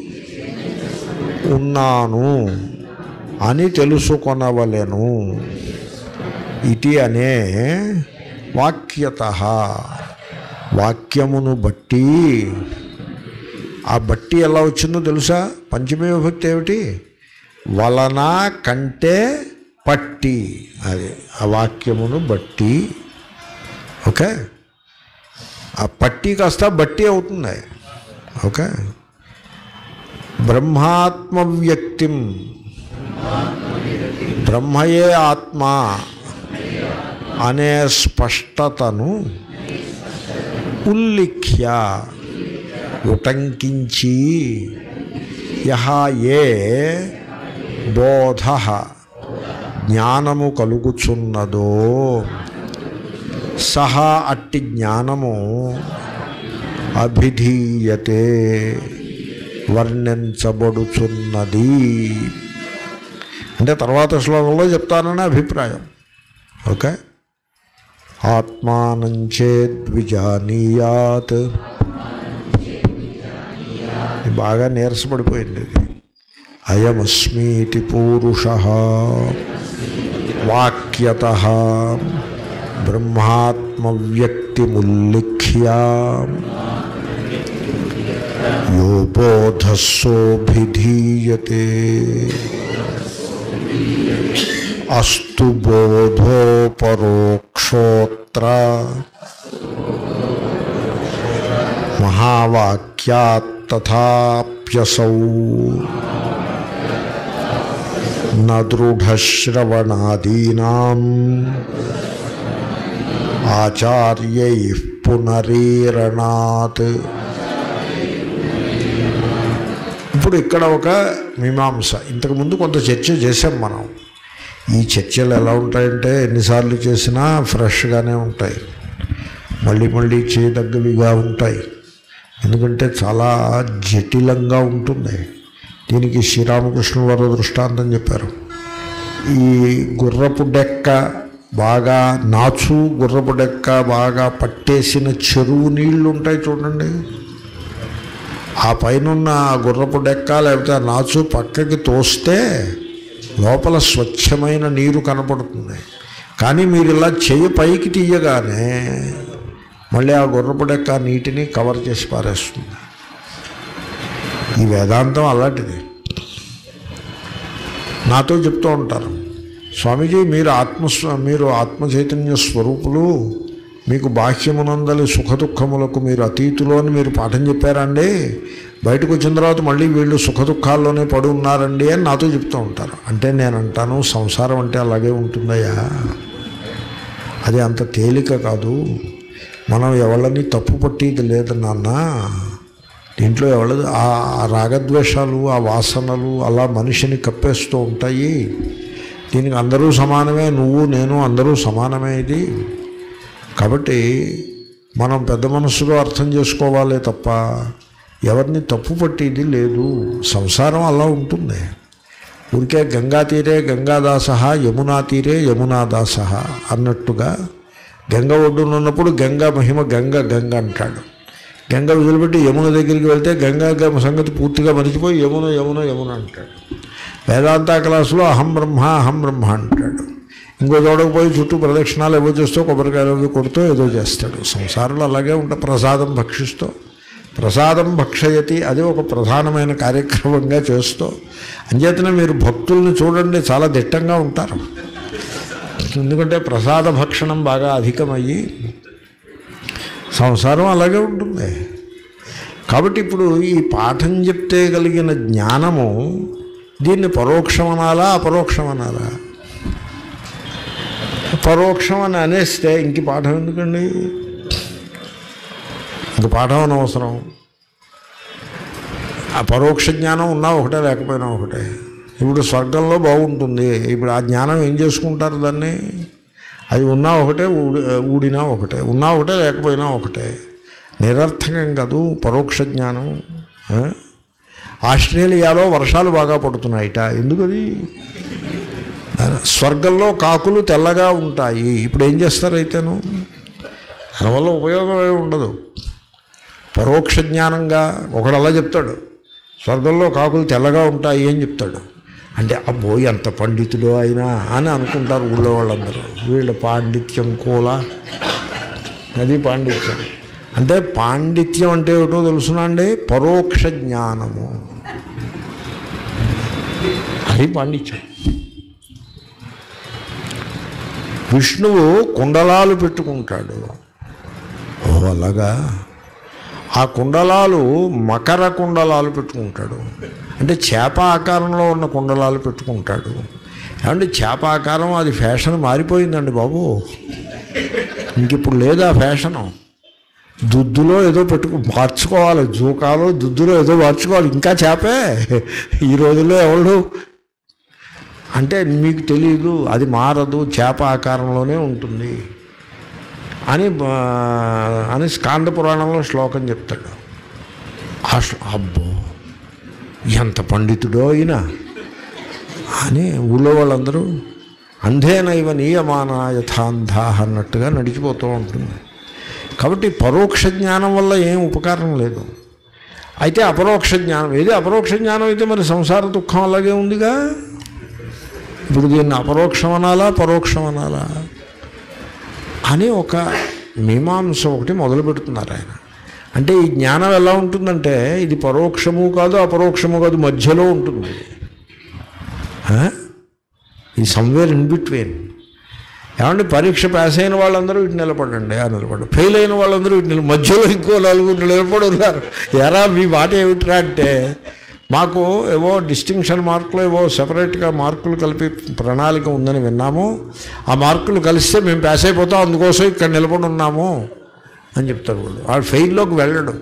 S1: ఉన్నాను అని తెలుసుకొనవలెను ఇది అనే వాక్యత వాక్యమును బట్టి ఆ బట్టి ఎలా వచ్చిందో తెలుసా పంచమే విభక్తి ఏమిటి వలన కంటే పట్టి అది ఆ వాక్యమును బట్టి ఓకే ఆ పట్టి కాస్త బట్టి అవుతుంది ఓకే బ్రహ్మాత్మ వ్యక్తిం బ్రహ్మయే ఆత్మ అనే స్పష్టతను ఉల్లిఖ్య ఉటంకించి యహ ఏ బోధ జ్ఞానము కలుగుచున్నదో సహా అట్టి జ్ఞానము అభిధీయతే వర్ణించబడుచున్నది అంటే తర్వాత శ్లోకంలో చెప్తానని అభిప్రాయం ఓకే ఆత్మానంచేద్విజానీయాత్ ఇది బాగా నీరసపడిపోయింది ఇది అయమస్మీతి పూరుష వాక్యత బ్రహ్మాత్మవ్యక్తిముల్లిఖ్య యో బోధస్సోభిధీయతే అస్తు బోధో పరోక్షోత్ర మహావాక్యాత్తథాప్యసౌ న దృఢశ్రవణాదీనాం ఆచార్యై పునరీరణాత్ ఇప్పుడు ఇక్కడ ఒక మీమాంస ఇంతకుముందు కొంత చర్చ చేసాం మనం ఈ చర్చలు ఎలా ఉంటాయంటే ఎన్నిసార్లు చేసినా ఫ్రెష్గానే ఉంటాయి మళ్ళీ మళ్ళీ చేయదగ్గవిగా ఉంటాయి ఎందుకంటే చాలా జటిలంగా ఉంటుంది దీనికి శ్రీరామకృష్ణ వారు దృష్టాంతం చెప్పారు ఈ గుర్రపు డెక్క బాగా నాచు గుర్రపు డెక్క బాగా పట్టేసిన చెరువు నీళ్లు ఉంటాయి చూడండి ఆ పైనున్న ఆ గుర్రపు డెక్క లేకపోతే ఆ నాచు పక్కకి తోస్తే లోపల స్వచ్ఛమైన నీరు కనపడుతుంది కానీ మీరు ఇలా చెయ్యి పైకి తీయగానే మళ్ళీ ఆ గుర్రపు డెక్క ఆ నీటిని కవర్ చేసి పారేస్తుంది ఈ వేదాంతం అలాంటిది నాతో చెప్తూ ఉంటారు స్వామీజీ మీరు ఆత్మస్వ మీరు ఆత్మ చైతన్య స్వరూపులు మీకు బాహ్యమునందలి సుఖదుఖములకు మీరు అతీతులు అని మీరు పాఠం చెప్పారండి బయటకు వచ్చిన తర్వాత మళ్ళీ వీళ్ళు సుఖదుఖాల్లోనే పడి ఉన్నారండి అని నాతో చెప్తూ ఉంటారు అంటే నేను అంటాను సంసారం అంటే అలాగే ఉంటుందయ్యా అది అంత తేలిక కాదు మనం ఎవళ్ళని తప్పు పట్టేది లేదు నాన్న దీంట్లో ఎవరి ఆ ఆ రాగద్వేషాలు ఆ వాసనలు అలా మనిషిని కప్పేస్తూ ఉంటాయి దీనికి అందరూ సమానమే నువ్వు నేను అందరూ సమానమే ఇది కాబట్టి మనం పెద్ద మనసులో అర్థం చేసుకోవాలే తప్ప ఎవరిని తప్పు పట్టేది లేదు సంసారం అలా ఉంటుంది ఊరికే గంగా తీరే గంగాదాస యమునా తీరే యమునాదాస అన్నట్టుగా గంగ ఒడ్డునున్నప్పుడు గంగా మహిమ గంగ గంగ అంటాడు గంగ వదిలిపెట్టి యమున దగ్గరికి వెళ్తే గంగా గ- సంగతి పూర్తిగా మరిచిపోయి యమున యమున యమున అంటాడు వేదాంత క్లాసులో అహం బ్రహ్మ అహం బ్రహ్మ అంటాడు ఇంకో చోటకు పోయి చుట్టూ ప్రదక్షిణాలు ఏవో చేస్తూ కొబ్బరికాయలు అవి కొడుతూ ఏదో చేస్తాడు సంసారంలో అలాగే ఉంటా ప్రసాదం భక్షిస్తూ ప్రసాదం భక్షయతి అది ఒక ప్రధానమైన కార్యక్రమంగా చేస్తూ అంచేతనే మీరు భక్తుల్ని చూడండి చాలా దిట్టంగా ఉంటారు ఎందుకంటే ప్రసాద భక్షణం బాగా అధికమయ్యి సంసారం అలాగే ఉంటుంది కాబట్టి ఇప్పుడు ఈ పాఠం చెప్తే కలిగిన జ్ఞానము దీన్ని పరోక్షమనాలా అపరోక్షమనాలా పరోక్షం అని అనేస్తే ఇంక పాఠం ఎందుకండి ఇంక పాఠం అనవసరం ఆ పరోక్ష జ్ఞానం ఉన్నా ఒకటే లేకపోయినా ఒకటే ఇప్పుడు స్వర్గంలో బాగుంటుంది ఇప్పుడు ఆ జ్ఞానం ఏం చేసుకుంటారు దాన్ని అది ఉన్నా ఒకటే ఊడి ఊడినా ఒకటే ఉన్నా ఒకటే లేకపోయినా ఒకటే నిరర్థకం కాదు పరోక్ష జ్ఞానం ఆ? ఆస్ట్రేలియాలో వర్షాలు బాగా పడుతున్నాయిట ఎందుకది స్వర్గంలో కాకులు తెల్లగా ఉంటాయి ఇప్పుడు ఏం చేస్తారు అయితేను దానివల్ల ఉపయోగం ఏమి ఉండదు పరోక్ష జ్ఞానంగా ఒకడు అలా చెప్తాడు స్వర్గంలో కాకులు తెల్లగా ఉంటాయి అని చెప్తాడు అంటే అబ్బో ఎంత పండితుడో అయినా అని అనుకుంటారు ఊళ్ళో వాళ్ళందరూ వీళ్ళ పాండిత్యం కూల అది పాండిత్యం అంటే పాండిత్యం అంటే ఏమిటో తెలుసునా అండి పరోక్ష జ్ఞానము అది పాండిత్యం విష్ణువు కుండలాలు పెట్టుకుంటాడు ఓ అలాగా ఆ కుండలాలు మకర కుండలాలు పెట్టుకుంటాడు అంటే చేప ఆకారంలో ఉన్న కుండలాలు పెట్టుకుంటాడు ఏమంటే చేప ఆకారం అది ఫ్యాషన్ మారిపోయిందండి బాబు ఇంక ఇప్పుడు లేదా ఫ్యాషను దుద్దులో ఏదో పెట్టుకు మార్చుకోవాలి జూకాలో దుద్దులో ఏదో మార్చుకోవాలి ఇంకా చేపే ఈ రోజుల్లో ఎవరు అంటే మీకు తెలియదు అది మారదు చేప ఆకారంలోనే ఉంటుంది అని ఆ, అని స్కాంద పురాణంలో శ్లోకం చెప్తాడు ఆ శ్లో- అబ్బో ఎంత పండితుడో అయినా అని ఊళ్ళో వాళ్ళందరూ అంధేనైవ నియమాన యథాంధా అన్నట్టుగా నడిచిపోతూ ఉంటుంది కాబట్టి పరోక్ష జ్ఞానం వల్ల ఏం ఉపకారం లేదు అయితే అపరోక్ష జ్ఞానం ఏది అపరోక్ష జ్ఞానం అయితే మరి సంసార దుఃఖం అలాగే ఉందిగా ఇప్పుడు దీన్ని అపరోక్షం అనాలా పరోక్షం అనాలా అని ఒక మీమాంస ఒకటి మొదలు పెడుతున్నారు ఆయన అంటే ఈ జ్ఞానం ఎలా ఉంటుందంటే ఇది పరోక్షము కాదు అపరోక్షము కాదు మధ్యలో ఉంటుంది ఆ? ఈ సమ్వేర్ ఇన్ బిట్వీన్ ఏమంటే పరీక్ష పాస్ అయిన వాళ్ళందరూ ఇటు నిలబడండి ఆ నిలబడి ఫెయిల్ అయిన వాళ్ళందరూ ఇటు నిలబడి మధ్యలో ఇంకో నలుగురు నిలబడి ఉన్నారు ఎరా మీ మాట ఏమిట్రా అంటే మాకు ఏవో డిస్టింక్షన్ మార్కులు ఏవో సెపరేట్గా మార్కులు కలిపి ప్రణాళిక ఉందని విన్నాము ఆ మార్కులు కలిస్తే మేము పాస్ అయిపోతాం అందుకోసం ఇక్కడ నిలబడి ఉన్నాము అని చెప్తారు వాళ్ళు ఆ ఫెయిల్లోకి వెళ్ళడం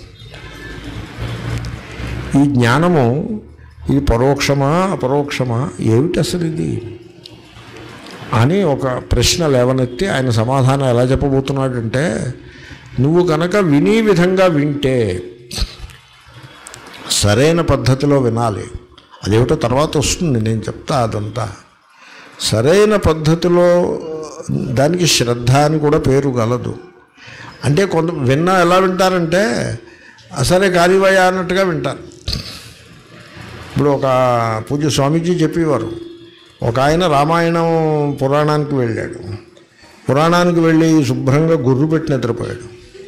S1: ఈ జ్ఞానము ఇది పరోక్షమా అపరోక్షమా ఏమిటి అసలు ఇది అని ఒక ప్రశ్న లేవనెత్తి ఆయన సమాధానం ఎలా చెప్పబోతున్నాడంటే నువ్వు కనుక విని విధంగా వింటే సరైన పద్ధతిలో వినాలి అదేమిటో తర్వాత వస్తుంది నేను చెప్తా అదంతా సరైన పద్ధతిలో దానికి శ్రద్ధ అని కూడా పేరు గలదు అంటే కొంత విన్నా ఎలా వింటారంటే "ఆ, సరే కానివయ్యా అన్నట్టుగా వింటారు ఇప్పుడు ఒక పూజ్య స్వామీజీ చెప్పేవారు ఒక ఆయన రామాయణం పురాణానికి వెళ్ళాడు పురాణానికి వెళ్ళి శుభ్రంగా గుర్రు పెట్టి నిద్రపోయాడు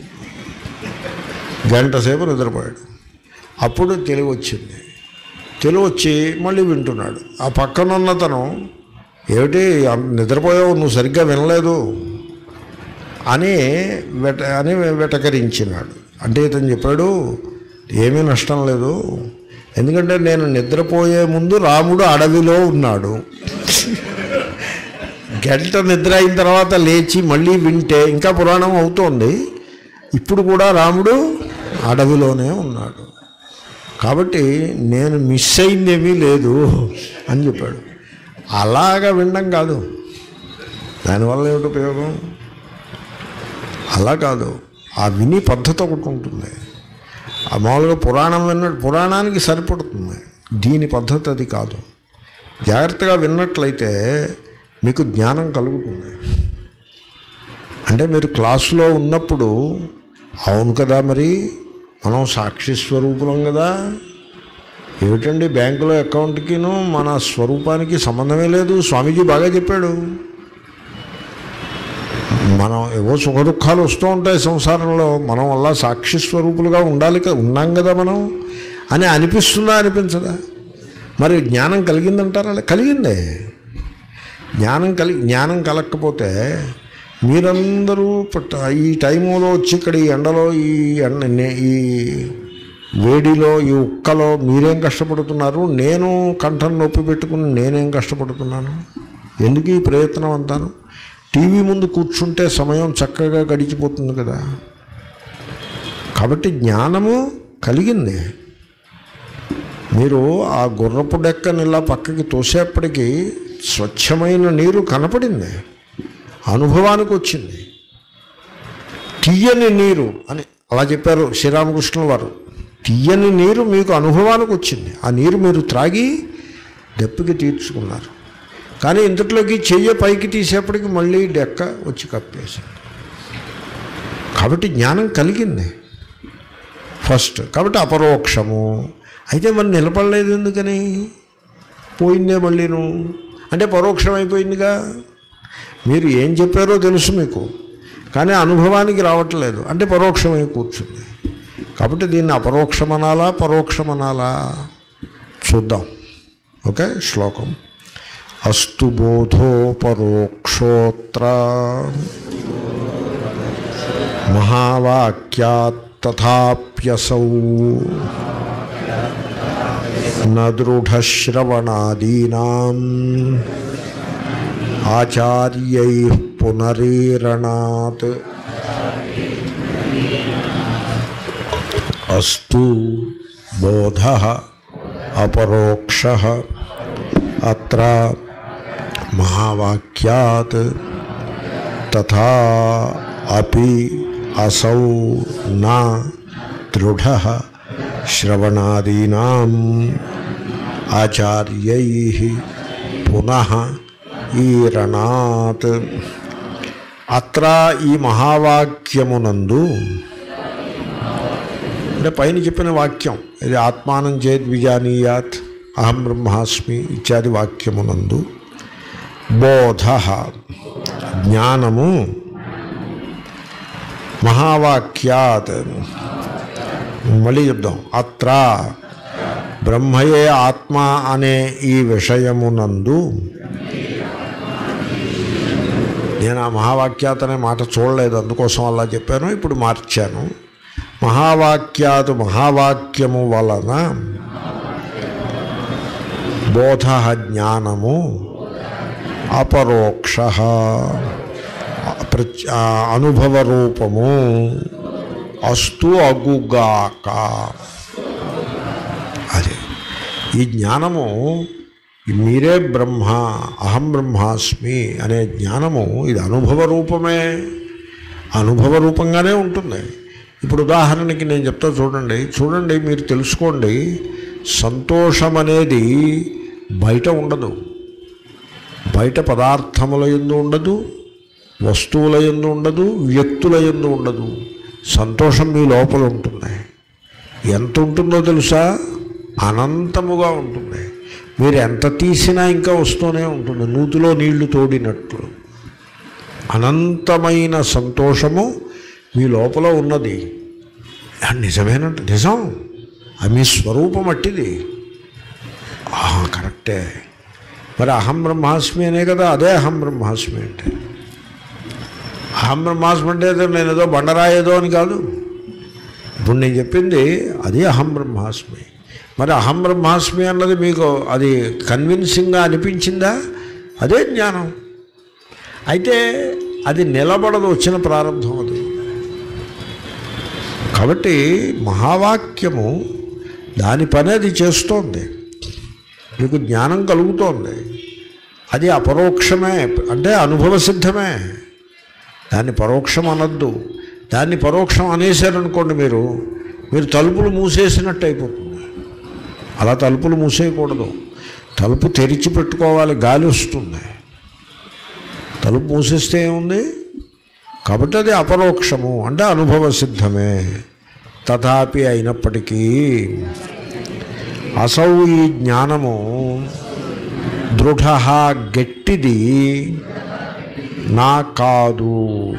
S1: గంట సేపు నిద్రపోయాడు అప్పుడు తెలివి వచ్చింది తెలివి వచ్చి మళ్ళీ వింటున్నాడు ఆ పక్కనున్నతను ఏమిటి అం- నిద్రపోయావు నువ్వు సరిగ్గా వినలేదు అని వెట అని వెటకరించినాడు అంటే ఇతను చెప్పాడు ఏమీ నష్టం లేదు ఎందుకంటే నేను నిద్రపోయే ముందు రాముడు అడవిలో ఉన్నాడు గంట నిద్ర అయిన తర్వాత లేచి మళ్ళీ వింటే ఇంకా పురాణం అవుతోంది ఇప్పుడు కూడా రాముడు అడవిలోనే ఉన్నాడు కాబట్టి నేను మిస్ అయిందేమీ లేదు అని చెప్పాడు అలాగా వినడం కాదు దానివల్ల ఏమిటి ఉపయోగం అలా కాదు ఆ విని పద్ధతి ఒకటి ఉంటుంది ఆ మామూలుగా పురాణం విన్న పురాణానికి సరిపడుతుంది దీని పద్ధతి అది కాదు జాగ్రత్తగా విన్నట్లయితే మీకు జ్ఞానం కలుగుతుంది అంటే మీరు క్లాసులో ఉన్నప్పుడు అవును కదా మరి మనం సాక్షి స్వరూపులం కదా ఏమిటండి బ్యాంకులో అకౌంట్కిను మన స్వరూపానికి సంబంధమే లేదు స్వామీజీ బాగా చెప్పాడు మనం ఏవో సుఖ దుఃఖాలు వస్తూ ఉంటాయి సంసారంలో మనం అలా సాక్షి స్వరూపులుగా ఉండాలి కదా ఉన్నాం కదా మనం అని అనిపిస్తుందా అనిపించదా మరి జ్ఞానం కలిగిందంటారా కలిగిందే జ్ఞానం కలిగి జ్ఞానం కలగకపోతే మీరందరూ పట్ట ఈ టైములో వచ్చి ఇక్కడ ఈ ఎండలో ఈ ఎండ నే- ఈ వేడిలో ఈ ఉక్కలో మీరేం కష్టపడుతున్నారు నేను కంఠం నొప్పి పెట్టుకుని నేనేం కష్టపడుతున్నాను ఎందుకు ఈ ప్రయత్నం అంతాను టీవీ ముందు కూర్చుంటే సమయం చక్కగా గడిచిపోతుంది కదా కాబట్టి జ్ఞానము కలిగింది మీరు ఆ గుర్రపు డెక్కని ఇలా పక్కకి తోసేపటికి స్వచ్ఛమైన నీరు కనపడింది అనుభవానికి వచ్చింది తీయని నీరు అని అలా చెప్పారు శ్రీరామకృష్ణుల వారు తీయని నీరు మీకు అనుభవానికి వచ్చింది ఆ నీరు మీరు త్రాగి దెప్పికి తీర్చుకున్నారు కానీ ఇంతట్లోకి చెయ్య పైకి తీసేపటికి మళ్ళీ డెక్క వచ్చి కప్పేసింది కాబట్టి జ్ఞానం కలిగింది ఫస్ట్ కాబట్టి అపరోక్షము అయితే మరి నిలబడలేదు ఎందుకని పోయిందే మళ్ళీను అంటే పరోక్షం అయిపోయిందిగా మీరు ఏం చెప్పారో తెలుసు మీకు కానీ అనుభవానికి రావట్లేదు అంటే పరోక్షమై కూర్చుంది కాబట్టి దీన్ని అపరోక్షమనాలా పరోక్షమనాలా చూద్దాం ఓకే శ్లోకం అస్తు బోధో పరోక్షోత్ర మహావాక్యాత్ తథాప్యసౌ నదృఢశ్రవణాదీనాం ఆచార్యై పునరీరణాత్ అస్తు బోధ అపరోక్ష అత్ర మహావాక్యాత్ తథా అపి అసౌ నా దృఢ శ్రవణాదీనాం ఆచార్యై పునః ఈరణాత్ అత్ర ఈ మహావాక్యమునందు అంటే పైన చెప్పిన వాక్యం ఇది ఆత్మానం చేద్ విజానీయాత్ అహం బ్రహ్మాస్మి ఇత్యాది వాక్యమునందు బోధ జ్ఞానము మహావాక్యాత్ మళ్ళీ చెప్దాం అత్ర బ్రహ్మయే ఆత్మ అనే ఈ విషయమునందు నేను ఆ మహావాక్యాత్ అనే మాట చూడలేదు అందుకోసం అలా చెప్పాను ఇప్పుడు మార్చాను మహావాక్యాత్ మహావాక్యము వలన బోధ జ్ఞానము అపరోక్ష ప్రచ్- ఆ, అనుభవ రూపము అస్తు అగుగాక అదే ఈ జ్ఞానము ఈ మీరే బ్రహ్మ అహం బ్రహ్మాస్మి అనే జ్ఞానము ఇది అనుభవ రూపమే అనుభవ రూపంగానే ఉంటుంది ఇప్పుడు ఉదాహరణకి నేను చెప్తా చూడండి చూడండి మీరు తెలుసుకోండి సంతోషం అనేది బయట ఉండదు బయట పదార్థముల ఎందు ఉండదు వస్తువుల ఎందు ఉండదు వ్యక్తుల ఎందు ఉండదు సంతోషం మీ లోపల ఉంటుంది ఎంత ఉంటుందో తెలుసా అనంతముగా ఉంటుంది మీరు ఎంత తీసినా ఇంకా వస్తూనే ఉంటుంది నూతిలో నీళ్లు తోడినట్లు అనంతమైన సంతోషము మీ లోపల ఉన్నది ఆ, నిజమేనంట నిజం అది మీ స్వరూపం అట్టిది ఆ, కరెక్టే మరి అహం బ్రహ్మాస్మి అనే కదా అదే అహం బ్రహ్మాస్మి అంటే అహం బ్రహ్మాస్మి అంటే ఏదో నేను ఏదో బండరాయేదో అని కాదు ఇప్పుడు నేను చెప్పింది అది అహం బ్రహ్మాస్మి మరి అహం బ్రహ్మాస్మి అన్నది మీకు అది కన్విన్సింగ్గా అనిపించిందా అదే జ్ఞానం అయితే అది నిలబడదు వచ్చిన ప్రారంభం అది కాబట్టి మహావాక్యము దాని పని అది చేస్తోంది మీకు జ్ఞానం కలుగుతోంది అది అపరోక్షమే అంటే అనుభవ సిద్ధమే దాన్ని పరోక్షం అనొద్దు దాన్ని పరోక్షం అనేసారనుకోండి మీరు మీరు తలుపులు మూసేసినట్టు అయిపోతుంది అలా తలుపులు మూసేయకూడదు తలుపు తెరిచి పెట్టుకోవాలి గాలి వస్తుంది తలుపు మూసేస్తే ఏముంది కాబట్టి అది అపరోక్షము అంటే అనుభవ సిద్ధమే తథాపి అయినప్పటికీ అసౌ ఈ జ్ఞానము దృఢ గట్టిది నా కాదు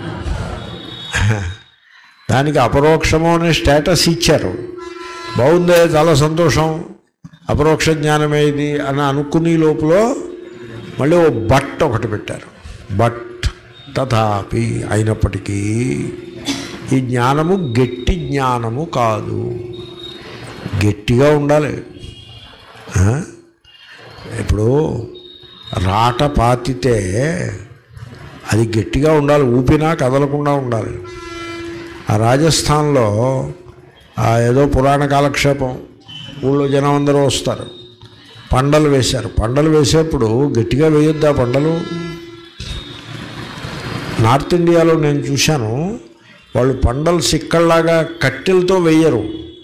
S1: దానికి అపరోక్షము అనే స్టేటస్ ఇచ్చారు బాగుందే చాలా సంతోషం అపరోక్ష జ్ఞానమే ఇది అని అనుకునే లోపల మళ్ళీ ఓ బట్ ఒకటి పెట్టారు బట్ తథాపి అయినప్పటికీ ఈ జ్ఞానము గట్టి జ్ఞానము కాదు గట్టిగా ఉండాలి ఆ? ఇప్పుడు రాట పాతితే అది గట్టిగా ఉండాలి ఊపినా కదలకుండా ఉండాలి ఆ రాజస్థాన్లో ఆ ఏదో పురాణ కాలక్షేపం ఊళ్ళో జనం అందరూ వస్తారు పండలు వేశారు పండలు వేసేప్పుడు గట్టిగా వేయొద్దు ఆ పండలు నార్త్ ఇండియాలో నేను చూశాను వాళ్ళు పండలు సిక్కల్లాగా కట్టెలతో వేయరు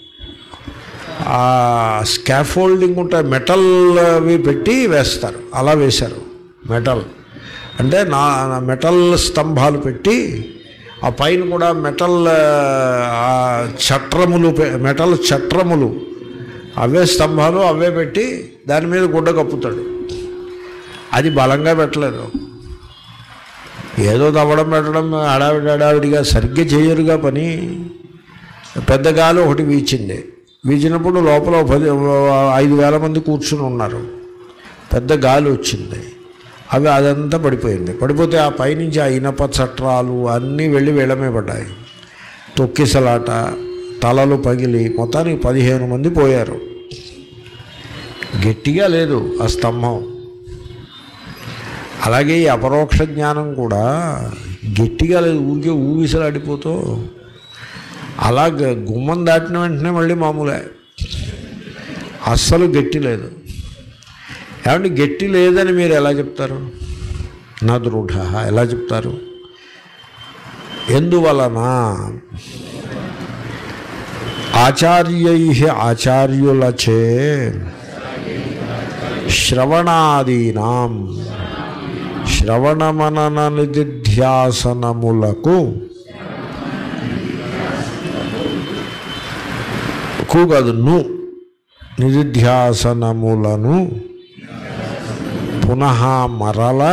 S1: ఆ స్కాఫోల్డింగ్ ఉంటాయి మెటల్ అవి పెట్టి వేస్తారు అలా వేశారు మెటల్ అంటే నా మెటల్ స్తంభాలు పెట్టి ఆ పైన కూడా మెటల్ ఆ, చట్రములు పె- మెటల్ చట్రములు అవే స్తంభాలు అవే పెట్టి దాని మీద గుడ్డ కప్పుతాడు అది బలంగా పెట్టలేదు ఏదో తవ్వడం పెట్టడం హడావిడి హడావిడిగా సరిగ్గా చేయరుగా పని పెద్ద గాలి ఒకటి వీచింది వీచినప్పుడు లోపల ఓ పది ఐదు వేల మంది కూర్చుని ఉన్నారు పెద్ద గాలి వచ్చింది అవి అదంతా పడిపోయింది పడిపోతే ఆ పైనుంచి ఆ ఇనప చట్రాలు అన్నీ వెళ్ళి వీళ్ళమే పడ్డాయి తొక్కిసలాట తలలు పగిలి మొత్తానికి పదిహేను మంది పోయారు గట్టిగా లేదు ఆ స్తంభం అలాగే ఈ అపరోక్ష జ్ఞానం కూడా గట్టిగా లేదు ఊరికే ఊగిసలాడిపోతూ అలా గ- గుమ్మం దాటిన వెంటనే మళ్ళీ మామూలే అస్సలు గట్టి లేదు ఏమంటే గట్టి లేదని మీరు ఎలా చెప్తారు నా దృఢ ఎలా చెప్తారు ఎందువలన ఆచార్యై ఆచార్యులచే శ్రవణాదీనాం శ్రవణమనన నిధిధ్యాసనములకు కు కాదు ను నిధిధ్యాసనములను పునః మరల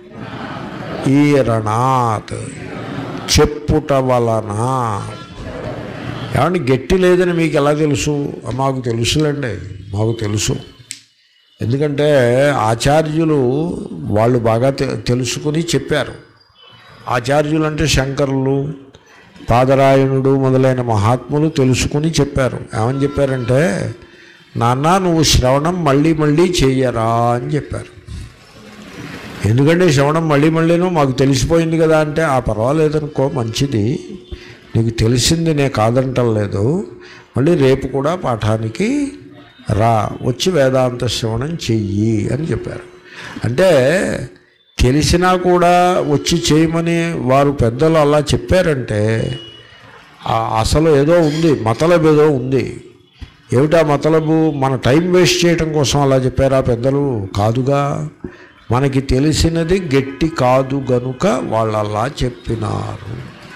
S1: ఈరణాత్ చెప్పుట వలన ఏమంటే గట్టి లేదని మీకు ఎలా తెలుసు మాకు తెలుసులేండి మాకు తెలుసు ఎందుకంటే ఆచార్యులు వాళ్ళు బాగా తె- తెలుసుకుని చెప్పారు ఆచార్యులు అంటే శంకరులు పాదరాయణుడు మొదలైన మహాత్ములు తెలుసుకుని చెప్పారు ఏమని చెప్పారంటే నాన్న నువ్వు శ్రవణం మళ్ళీ మళ్ళీ చెయ్యరా అని చెప్పారు ఎందుకంటే శ్రవణం మళ్ళీ మళ్ళీనూ మాకు తెలిసిపోయింది కదా అంటే ఆ పర్వాలేదనుకో మంచిది నీకు తెలిసింది నేను కాదంటలేదు మళ్ళీ రేపు కూడా పాఠానికి రా వచ్చి వేదాంత శ్రవణం చెయ్యి అని చెప్పారు అంటే తెలిసినా కూడా వచ్చి చేయమని వారు పెద్దలు అలా చెప్పారంటే ఆ అసలు ఏదో ఉంది మతలబు ఏదో ఉంది ఏమిటా మతలబు మన టైం వేస్ట్ చేయటం కోసం అలా చెప్పారా పెద్దలు కాదుగా మనకి తెలిసినది గట్టి కాదు గనుక వాళ్ళు అలా చెప్పినారు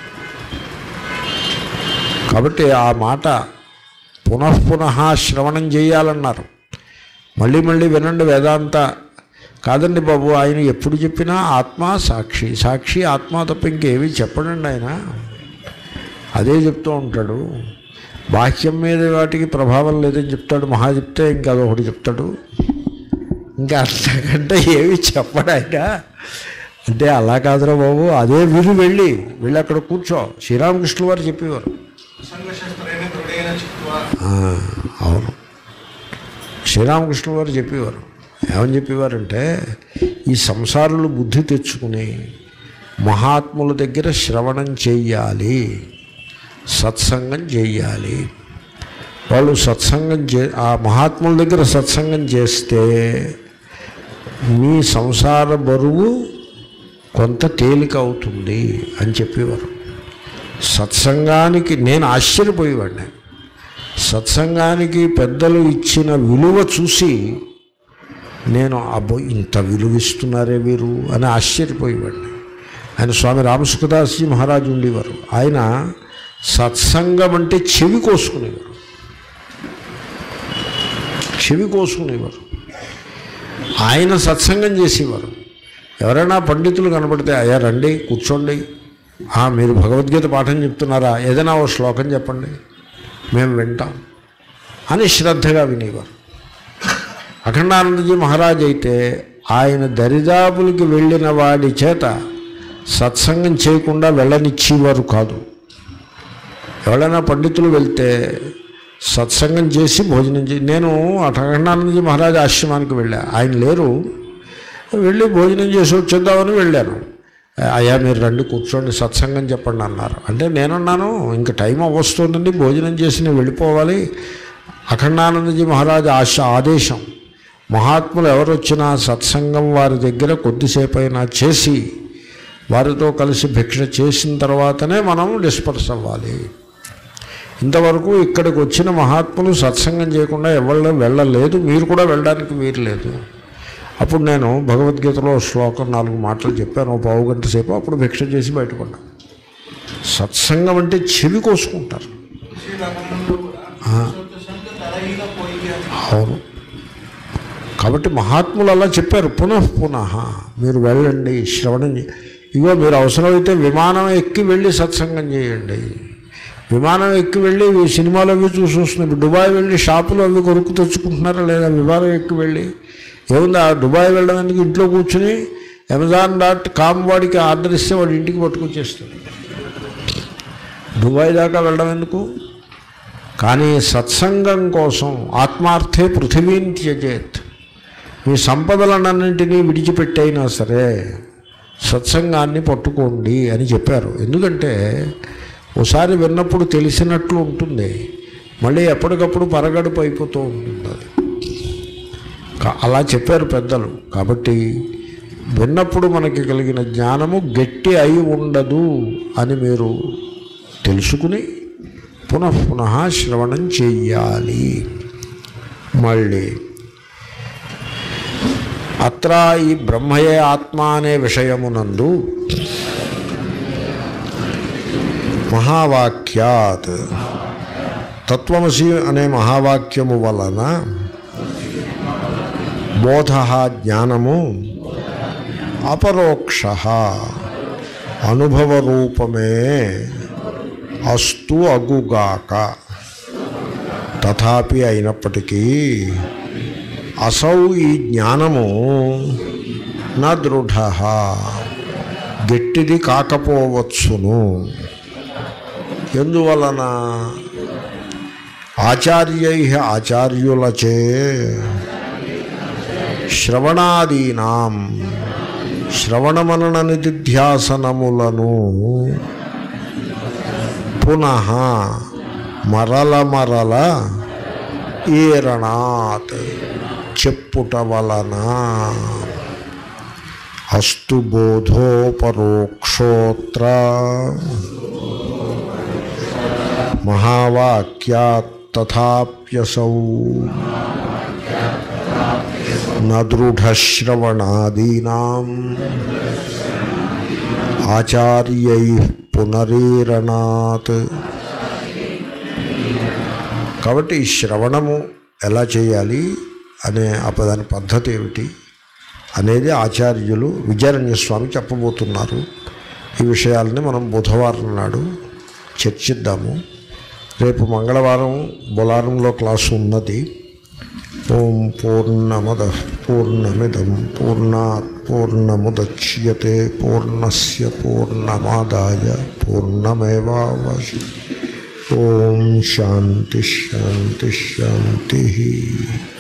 S1: కాబట్టి ఆ మాట పునఃపునః శ్రవణం చేయాలన్నారు మళ్ళీ మళ్ళీ వినండి వేదాంత కాదండి బాబు ఆయన ఎప్పుడు చెప్పినా ఆత్మ సాక్షి సాక్షి ఆత్మ తప్ప ఇంకేమీ చెప్పడండి ఆయన అదే చెప్తూ ఉంటాడు బాహ్యం మీద వాటికి ప్రభావం లేదని చెప్తాడు మహా చెప్తే ఇంకా అదొకటి చెప్తాడు ఇంకా అంతకంటే ఏమి చెప్పడు ఆయన అంటే అలా కాదురా బాబు అదే విను వెళ్ళి వెళ్ళి అక్కడ కూర్చో శ్రీరామకృష్ణుల వారు చెప్పేవారు
S2: సంఘశాస్త్రైన దృఢైన చిత్వా
S1: ఆ, అవును శ్రీరామకృష్ణ వారు చెప్పేవారు ఏమని చెప్పేవారంటే ఈ సంసారులు బుద్ధి తెచ్చుకుని మహాత్ముల దగ్గర శ్రవణం చెయ్యాలి సత్సంగం చెయ్యాలి వాళ్ళు సత్సంగం చే ఆ మహాత్ముల దగ్గర సత్సంగం చేస్తే మీ సంసార బరువు కొంత తేలిక అవుతుంది అని చెప్పేవారు సత్సంగానికి నేను ఆశ్చర్యపోయేవాడిని సత్సంగానికి పెద్దలు ఇచ్చిన విలువ చూసి నేను అబ్బో ఇంత విలువ ఇస్తున్నారే వీరు అని ఆశ్చర్యపోయేవాడిని ఆయన స్వామి రామసుఖదాస్జీ మహారాజు ఉండేవారు ఆయన సత్సంగం అంటే చెవి కోసుకునేవారు చెవి కోసుకునేవారు ఆయన సత్సంగం చేసేవారు ఎవరైనా పండితులు కనపడితే అయ్యా రండి కూర్చోండి "ఆ, మీరు భగవద్గీత పాఠం చెప్తున్నారా ఏదైనా ఓ శ్లోకం చెప్పండి మేము వింటాం అని శ్రద్ధగా వినేవారు అఖండానందజీ మహారాజ్ అయితే ఆయన దరిదాపులకి వెళ్ళిన వాడి చేత సత్సంగం చేయకుండా వెళ్ళనిచ్చేవారు కాదు ఎవరైనా పండితులు వెళ్తే సత్సంగం చేసి భోజనం చేసి నేను అఠగండానందజీ మహారాజ్ ఆశ్రమానికి వెళ్ళా ఆయన లేరు వెళ్ళి భోజనం చేసి వచ్చేద్దామని వెళ్ళాను అయ్యా మీరు రండి కూర్చోండి సత్సంగం చెప్పండి అన్నారు అంటే నేనున్నాను ఇంకా టైం వస్తుందండి భోజనం చేసి నేను వెళ్ళిపోవాలి అఖండానందజీ మహారాజ్ ఆశ ఆదేశం మహాత్ములు ఎవరు వచ్చినా సత్సంగం వారి దగ్గర కొద్దిసేపు అయినా చేసి వారితో కలిసి భిక్ష చేసిన తర్వాతనే మనం డిస్పర్స్ అవ్వాలి ఇంతవరకు ఇక్కడికి వచ్చిన మహాత్ములు సత్సంగం చేయకుండా ఎవరు వెళ్ళలేదు మీరు కూడా వెళ్ళడానికి వీలు లేదు అప్పుడు నేను భగవద్గీతలో శ్లోకం నాలుగు మాటలు చెప్పాను ఓ పావు గంట సేపు అప్పుడు భిక్ష చేసి బయటపడ్డాను సత్సంగం అంటే చెవి కోసుకుంటారు
S2: తులసి రాకముందు కూడా సంత తలహీన పోయి అని
S1: అవును కాబట్టి మహాత్ములు అలా చెప్పారు పునః పునః మీరు వెళ్ళండి శ్రవణం చే- ఇగో మీరు అవసరమైతే విమానం ఎక్కి వెళ్ళి సత్సంగం చేయండి విమానం ఎక్కి వెళ్ళి ఈ సినిమాలు అవి చూసి వస్తున్నాయి దుబాయ్ వెళ్ళి షాపులు అవి కొనుక్కు తెచ్చుకుంటున్నారా లేదా విమానం ఎక్కి వెళ్ళి ఏముంది ఆ దుబాయ్ వెళ్ళడానికి ఇంట్లో కూర్చుని అమెజాన్ డాట్ కామ్ వాడికి ఆర్డర్ ఇస్తే వాడు ఇంటికి పట్టుకొచ్చేస్తాడు దుబాయ్ దాకా వెళ్ళడం ఎందుకు కానీ సత్సంగం కోసం ఆత్మార్థే పృథివీని త్యజేత్ మీ సంపదలన్నింటినీ విడిచిపెట్టైనా సరే సత్సంగాన్ని పట్టుకోండి అని చెప్పారు ఎందుకంటే ఒకసారి విన్నప్పుడు తెలిసినట్లు ఉంటుంది మళ్ళీ ఎప్పటికప్పుడు పరగడుపు అయిపోతూ ఉంటుంది అది కా- అలా చెప్పారు పెద్దలు కాబట్టి విన్నప్పుడు మనకి కలిగిన జ్ఞానము గట్టి అయి ఉండదు అని మీరు తెలుసుకుని పునః పునః శ్రవణం చెయ్యాలి మళ్ళీ అత్ర ఈ బ్రహ్మయే ఆత్మ అనే విషయమునందు మహావాక్యాత్ తత్వమసి అనే మహావాక్యము వలన బోధ జ్ఞానము అపరోక్ష అనుభవరూపమే అస్తు అగుగాక తథాపి అయినప్పటికీ అసౌ ఈ జ్ఞానము నా దృఢ గట్టిది కాకపోవచ్చును ఎందువలన ఆచార్యై ఆచార్యులచే శ్రవణాదీనాం శ్రవణమనన నిధిధ్యాసనములను పునః మరల మరల ఈరణాత్ చెప్పుట వలన అస్తు బోధోపరోక్షోత్ర మహావాక్యాత్ తథాప్యసౌ నదృఢశ్రవణాదీనాం ఆచార్యై పునరీరణాత్ కాబట్టి ఈ శ్రవణము ఎలా చేయాలి అనే ఆ దాని పద్ధతి ఏమిటి అనేది ఆచార్యులు విజయరణ్య స్వామి చెప్పబోతున్నారు ఈ విషయాలని మనం బుధవారం నాడు చర్చిద్దాము రేపు మంగళవారం బొలారంలో క్లాసు ఉన్నది ఓం పూర్ణమద పూర్ణమిదం పూర్ణాత్ పూర్ణముద్యతే పూర్ణస్య పూర్ణమాదాయ పూర్ణమేవావశి ఓం శాంతి శాంతి శాంతి